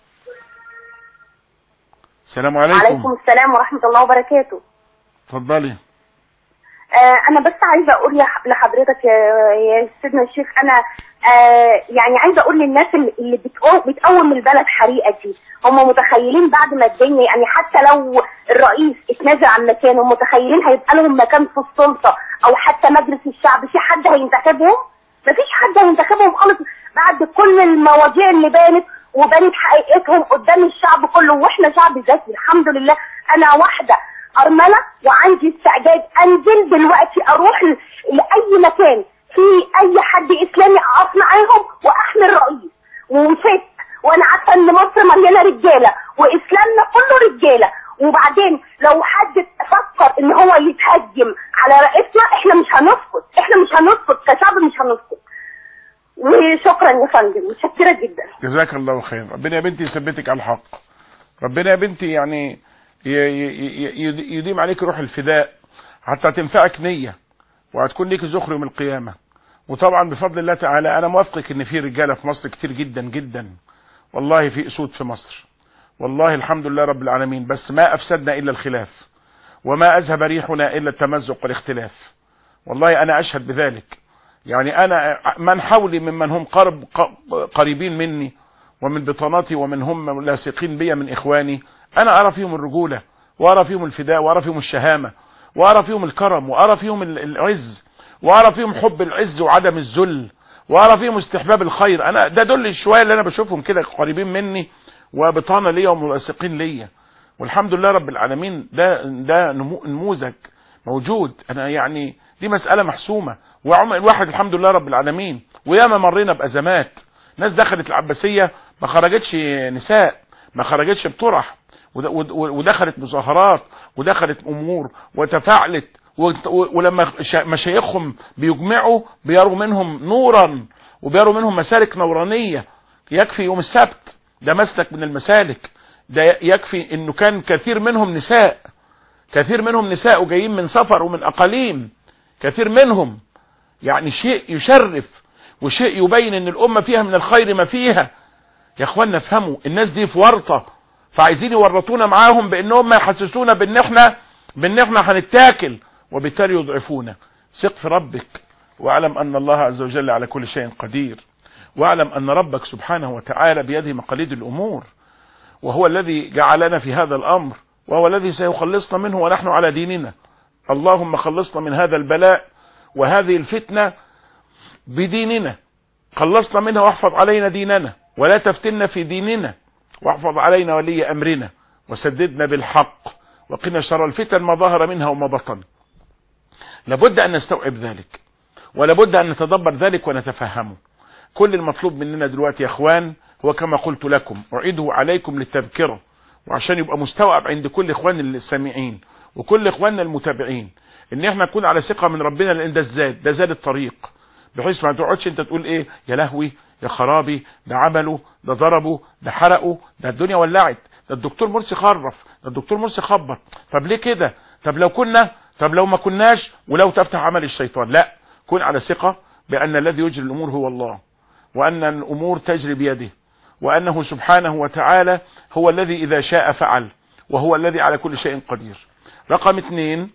السلام عليكم عليكم السلام ورحمة الله وبركاته اتفضلي آه انا بس عايزه اقول لح- لحضرتك يا يا سيدنا الشيخ انا آه يعني عايزه اقول للناس اللي اللي بتقوم, بتقوم البلد حريقه دي هم متخيلين بعد ما الدنيا يعني حتى لو الرئيس اتنازل عن مكانه متخيلين هيبقى لهم مكان في السلطه او حتى مجلس الشعب في حد هينتخبهم مفيش حد هينتخبهم خالص بعد كل المواضيع اللي بانت وبانت حقيقتهم قدام الشعب كله واحنا شعب ذكي الحمد لله انا واحده ارمله وعندي استعداد انزل دلوقتي اروح ل- لاي مكان في اي حد اسلامي اقف معاهم واحمي الرئيس ومفت وانا عارفه ان مصر مليانه رجاله واسلامنا كله رجاله وبعدين لو حد فكر ان هو يتهجم على رئيسنا احنا مش هنسكت احنا مش هنسكت كشعب مش هنسكت وشكرا يا فندم متشكره جدا جزاك الله خير ربنا يا بنتي يثبتك على الحق ربنا يا بنتي يعني ي- ي- ي- يديم عليك روح الفداء حتى تنفعك نية وهتكون ليك زخر يوم القيامة وطبعا بفضل الله تعالى انا موافقك ان في رجالة في مصر كتير جدا جدا والله في اسود في مصر والله الحمد لله رب العالمين بس ما افسدنا الا الخلاف وما اذهب ريحنا الا التمزق والاختلاف والله انا اشهد بذلك يعني انا من حولي ممن هم قرب ق- قريبين مني ومن بطاناتي ومن هم لاصقين بي من اخواني انا ارى فيهم الرجولة وارى فيهم الفداء وارى فيهم الشهامة وارى فيهم الكرم وارى فيهم ال- العز وارى فيهم حب العز وعدم الذل وارى فيهم استحباب الخير انا ده دول الشويه اللي انا بشوفهم كده قريبين مني وبطانه ليا وملاصقين ليا والحمد لله رب العالمين ده ده نمو- نموذج موجود انا يعني دي مساله محسومه وعم الواحد الحمد لله رب العالمين وياما مرينا بازمات ناس دخلت العباسيه ما خرجتش نساء ما خرجتش بطرح ود- ود- ودخلت مظاهرات ودخلت امور وتفاعلت وت- ولما شا- مشايخهم بيجمعوا بيروا منهم نورا وبيروا منهم مسالك نورانيه يكفي يوم السبت ده مسلك من المسالك ده يكفي انه كان كثير منهم نساء كثير منهم نساء وجايين من سفر ومن اقاليم كثير منهم يعني شيء يشرف وشيء يبين ان الامه فيها من الخير ما فيها يا اخوانا افهموا الناس دي في ورطه فعايزين يورطونا معاهم بانهم ما يحسسونا بان احنا بان احنا هنتاكل وبالتالي يضعفونا ثق في ربك واعلم ان الله عز وجل على كل شيء قدير واعلم ان ربك سبحانه وتعالى بيده مقاليد الامور وهو الذي جعلنا في هذا الامر وهو الذي سيخلصنا منه ونحن على ديننا اللهم خلصنا من هذا البلاء وهذه الفتنه بديننا خلصنا منها واحفظ علينا ديننا ولا تفتنا في ديننا واحفظ علينا ولي امرنا وسددنا بالحق وقنا شر الفتن ما ظهر منها وما بطن لابد ان نستوعب ذلك ولابد ان نتدبر ذلك ونتفهمه كل المطلوب مننا دلوقتي يا اخوان هو كما قلت لكم اعيده عليكم للتذكره وعشان يبقى مستوعب عند كل اخوان السامعين وكل اخواننا المتابعين ان احنا نكون على ثقه من ربنا لان ده الزاد ده زاد الطريق بحيث ما تقعدش انت تقول ايه يا لهوي يا خرابي ده عملوا ده ضربوا ده حرقوا ده الدنيا ولعت ده الدكتور مرسي خرف ده الدكتور مرسي خبط طب ليه كده طب لو كنا طب لو ما كناش ولو تفتح عمل الشيطان لا كن على ثقه بان الذي يجري الامور هو الله وان الامور تجري بيده وانه سبحانه وتعالى هو الذي اذا شاء فعل وهو الذي على كل شيء قدير رقم اثنين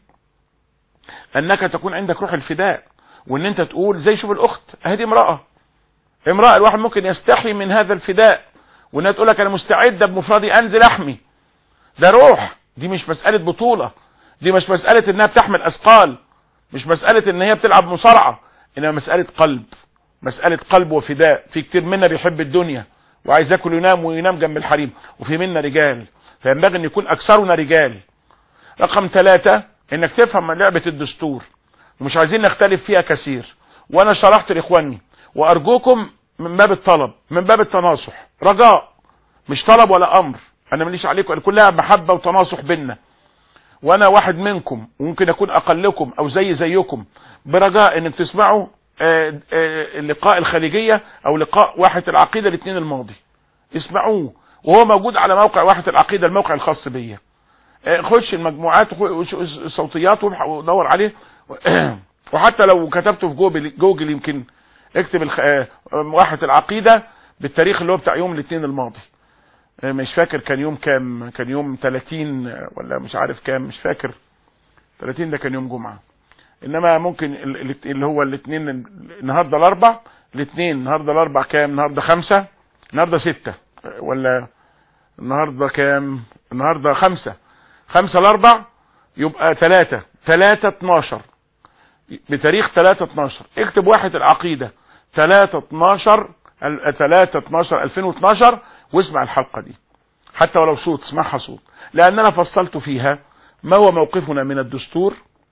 انك تكون عندك روح الفداء وان انت تقول زي شوف الاخت هذه امرأة امرأة الواحد ممكن يستحي من هذا الفداء وانها تقول لك انا مستعدة بمفردي انزل احمي ده روح دي مش مسألة بطولة دي مش مسألة انها بتحمل اثقال مش مسألة ان هي بتلعب مصارعة انما مسألة قلب مسألة قلب وفداء في كتير منا بيحب الدنيا وعايز ياكل وينام وينام جنب الحريم وفي منا رجال فينبغي ان يكون اكثرنا رجال رقم ثلاثة انك تفهم لعبة الدستور ومش عايزين نختلف فيها كثير وانا شرحت لاخواني وارجوكم من باب الطلب من باب التناصح رجاء مش طلب ولا امر انا ماليش عليكم كلها محبة وتناصح بينا وانا واحد منكم وممكن اكون اقلكم او زي زيكم برجاء انك تسمعوا آه، آه، اللقاء الخليجية او لقاء واحة العقيدة الاثنين الماضي اسمعوه وهو موجود على موقع واحة العقيدة الموقع الخاص بيا آه، خش المجموعات وخ- الصوتيات وابح- ودور عليه وحتى لو كتبته في جوجل جوجل يمكن اكتب الخ... آه، واحة العقيدة بالتاريخ اللي هو بتاع يوم الاثنين الماضي آه، مش فاكر كان يوم كام كان يوم 30 ولا مش عارف كام مش فاكر 30 ده كان يوم جمعة انما ممكن ال- ال- اللي هو الاثنين النهارده الاربع الاثنين النهارده الاربع كام النهارده خمسة النهارده ستة آه، ولا النهارده كام النهارده خمسة خمسة الاربع يبقى ثلاثة ثلاثة 12 بتاريخ 3 12 اكتب واحد العقيدة 3 12 ال- 3 12 2012 واسمع الحلقة دي حتى ولو صوت اسمعها صوت لان انا فصلت فيها ما هو موقفنا من الدستور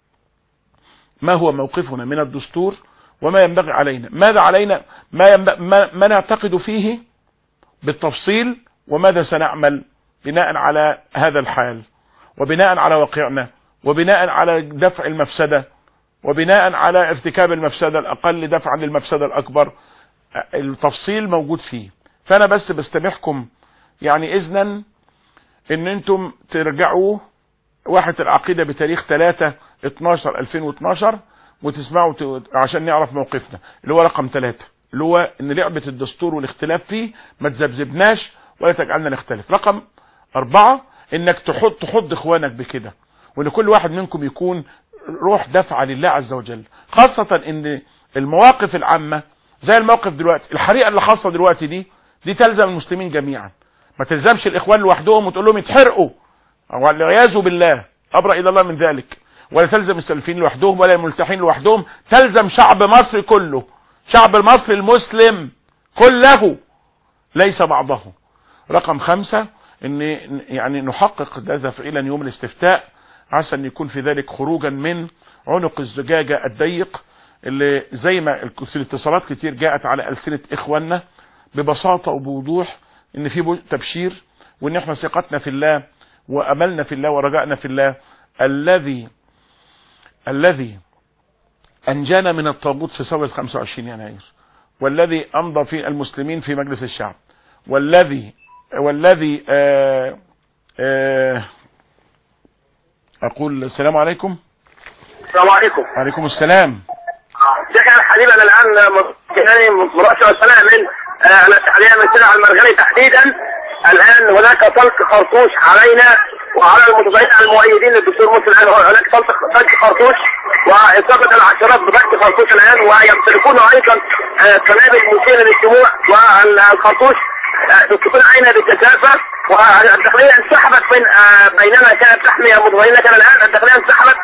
ما هو موقفنا من الدستور وما ينبغي علينا ماذا علينا ما, ينبغي ما, ما نعتقد فيه بالتفصيل وماذا سنعمل بناء على هذا الحال وبناء على واقعنا وبناء على دفع المفسدة وبناء على ارتكاب المفسدة الأقل دفعا للمفسدة الأكبر التفصيل موجود فيه فأنا بس بستمحكم يعني إذنا إن أنتم ترجعوا واحة العقيدة بتاريخ 3 12 2012 وتسمعوا ت- عشان نعرف موقفنا اللي هو رقم 3 اللي هو ان لعبة الدستور والاختلاف فيه ما تذبذبناش ولا تجعلنا نختلف رقم أربعة انك تحط تحض اخوانك بكده وان كل واحد منكم يكون روح دفعة لله عز وجل خاصة ان المواقف العامة زي الموقف دلوقتي الحريقة اللي خاصة دلوقتي دي دي تلزم المسلمين جميعا ما تلزمش الاخوان لوحدهم وتقول لهم يتحرقوا والعياذ بالله ابرأ الى الله من ذلك ولا تلزم السلفيين لوحدهم ولا الملتحين لوحدهم تلزم شعب مصر كله شعب مصر المسلم كله ليس بعضه رقم خمسة ان يعني نحقق ده فعلا يوم الاستفتاء عسى ان يكون في ذلك خروجا من عنق الزجاجة الضيق اللي زي ما الاتصالات كتير جاءت على ألسنة اخواننا ببساطة وبوضوح ان في تبشير وان احنا ثقتنا في الله واملنا في الله ورجائنا في الله الذي الذي انجانا من الطاغوت في ثورة 25 يناير والذي امضى في المسلمين في مجلس الشعب والذي والذي آآ آآ اقول السلام عليكم السلام عليكم وعليكم السلام ازيك يا حبيبي انا الان يعني مرأسة والسلام من آه، انا حاليا من سلع المرغني تحديدا الان هناك طلق خرطوش علينا وعلى المتظاهرين المؤيدين للدكتور مرسي الان هناك طلق طلق خرطوش واصابه العشرات بطلق خرطوش الان ويمتلكون ايضا آه، قنابل مثيره للشموع والخرطوش تكون علينا بالكثافه والداخليه انسحبت من آه، بينما كانت تحمي المتظاهرين لكن الان الداخليه انسحبت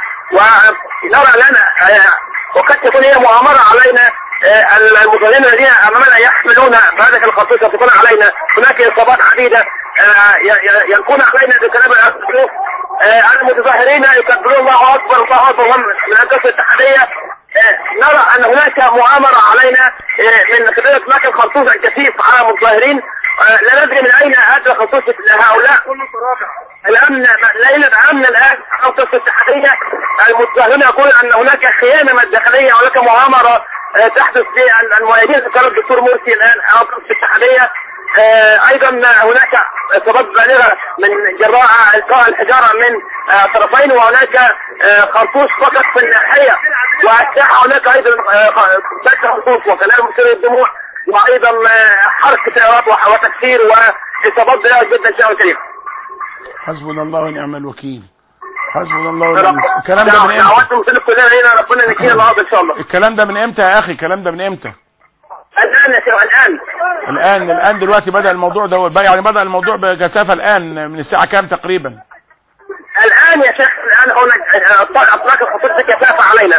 ونرى لنا وقد تكون هي مؤامرة علينا آه، المظاهرين الذين امامنا يحملون بهذه الخطوط تكون علينا هناك اصابات عديدة آه، ي- ي- يلقون علينا بكلام الاسلوب المتظاهرين يكبرون الله اكبر الله اكبر هم من الدولة الاتحادية آه، نرى ان هناك مؤامرة علينا آه، من قبل هناك الخرطوش الكثيف على المتظاهرين آه، لا ندري من اين اتى خرطوش هؤلاء الامن ليلة امن الان خطة الاتحادية المتظاهرين يقول ان هناك خيانة من الداخلية هناك مؤامرة آه، تحدث في المؤيدين ذكر الدكتور مرسي الان او خطة الاتحادية آه، ايضا هناك اصابات بالغة من جراء القاء الحجارة من آه، طرفين وهناك آه، خرطوش فقط في الناحية والساحة هناك ايضا ثلاث خرطوش وكلام مثير الدموع وايضا آه، حرق سيارات وح- وتكسير واصابات بالغة جدا شيخ الكريم حسبنا الله ونعم الوكيل حسبنا الله ونعم الكلام ده من امتى دعوات المسلمين كلنا هنا ربنا نكينا الارض ان شاء الله الكلام ده من امتى يا اخي الكلام ده من امتى الان يا شيخ الان الان الان دلوقتي بدأ الموضوع ده بقى يعني بدأ الموضوع بكثافة الان من الساعة كام تقريبا الان يا شيخ الان هناك اطلاق الخطوط بكثافه علينا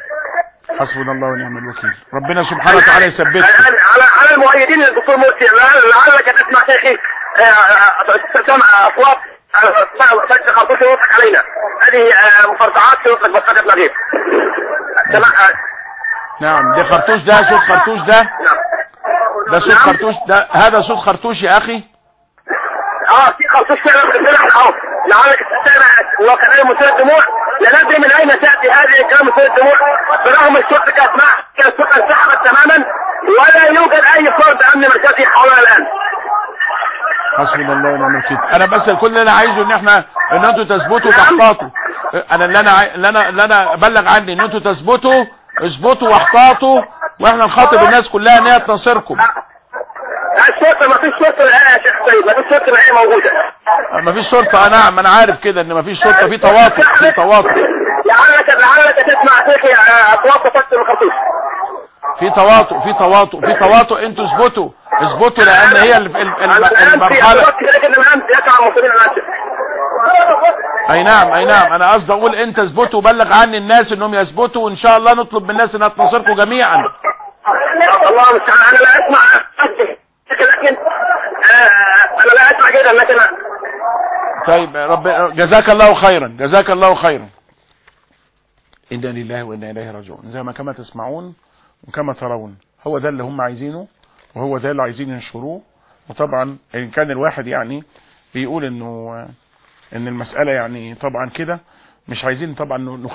حسبنا الله ونعم الوكيل ربنا سبحانه وتعالى يثبتكم الان على على المؤيدين للدكتور مرسي لعل- لعلك تسمع شيخي آه، آه، سمع اصوات آه، فجر خرطوش يطلق علينا هذه آه، مفرطعات يطلق بس ابن نظيف سمع آه، نعم ده خرطوش ده صوت خرطوش ده ده صوت خرطوش ده هذا صوت خرطوش يا اخي اه في خرطوش فعلا في الفرح اهو لعلك تستمع وكان مثير الدموع لا ندري من اين تاتي هذه الكلام مثير الدموع برغم الشرطه كانت معها الشرطه انسحبت تماما ولا يوجد اي فرد امن مركزي حولنا الان حسبنا الله ونعم الوكيل انا بس كل اللي انا عايزه ان احنا ان انتوا تثبتوا تحتاطوا انا اللي انا عاي- اللي انا اللي انا ابلغ عني ان انتوا تثبتوا اثبتوا واحتاطوا واحنا نخاطب الناس كلها ان هي تناصركم الشرطه ما فيش شرطه الان يا شيخ سيد ما فيش شرطه الان موجوده مفيش شرطة انا ما انا عارف كده ان مفيش شرطة في تواطؤ في تواطؤ لعلك لعلك تسمع شيخي آه، اصوات تفكر الخرطوش في تواطؤ في تواطؤ في تواطؤ انتوا اثبتوا اثبتوا لان هي ال- ال- ال- الان في المرحلة اصوات لكن الان يسعى المسلمين الان اي نعم اي نعم انا قصدي اقول انت اثبتوا وبلغ عني الناس انهم يثبتوا وان شاء الله نطلب من الناس انها تناصركم جميعا الله المستعان انا لا اسمع لكن آه، انا لا اسمع كده لكن طيب رب جزاك الله خيرا جزاك الله خيرا إنا لله وإنا إليه راجعون زي ما كما تسمعون وكما ترون هو ده اللي هم عايزينه وهو ده اللي عايزين ينشروه وطبعا إن كان الواحد يعني بيقول إنه إن المسألة يعني طبعا كده مش عايزين طبعا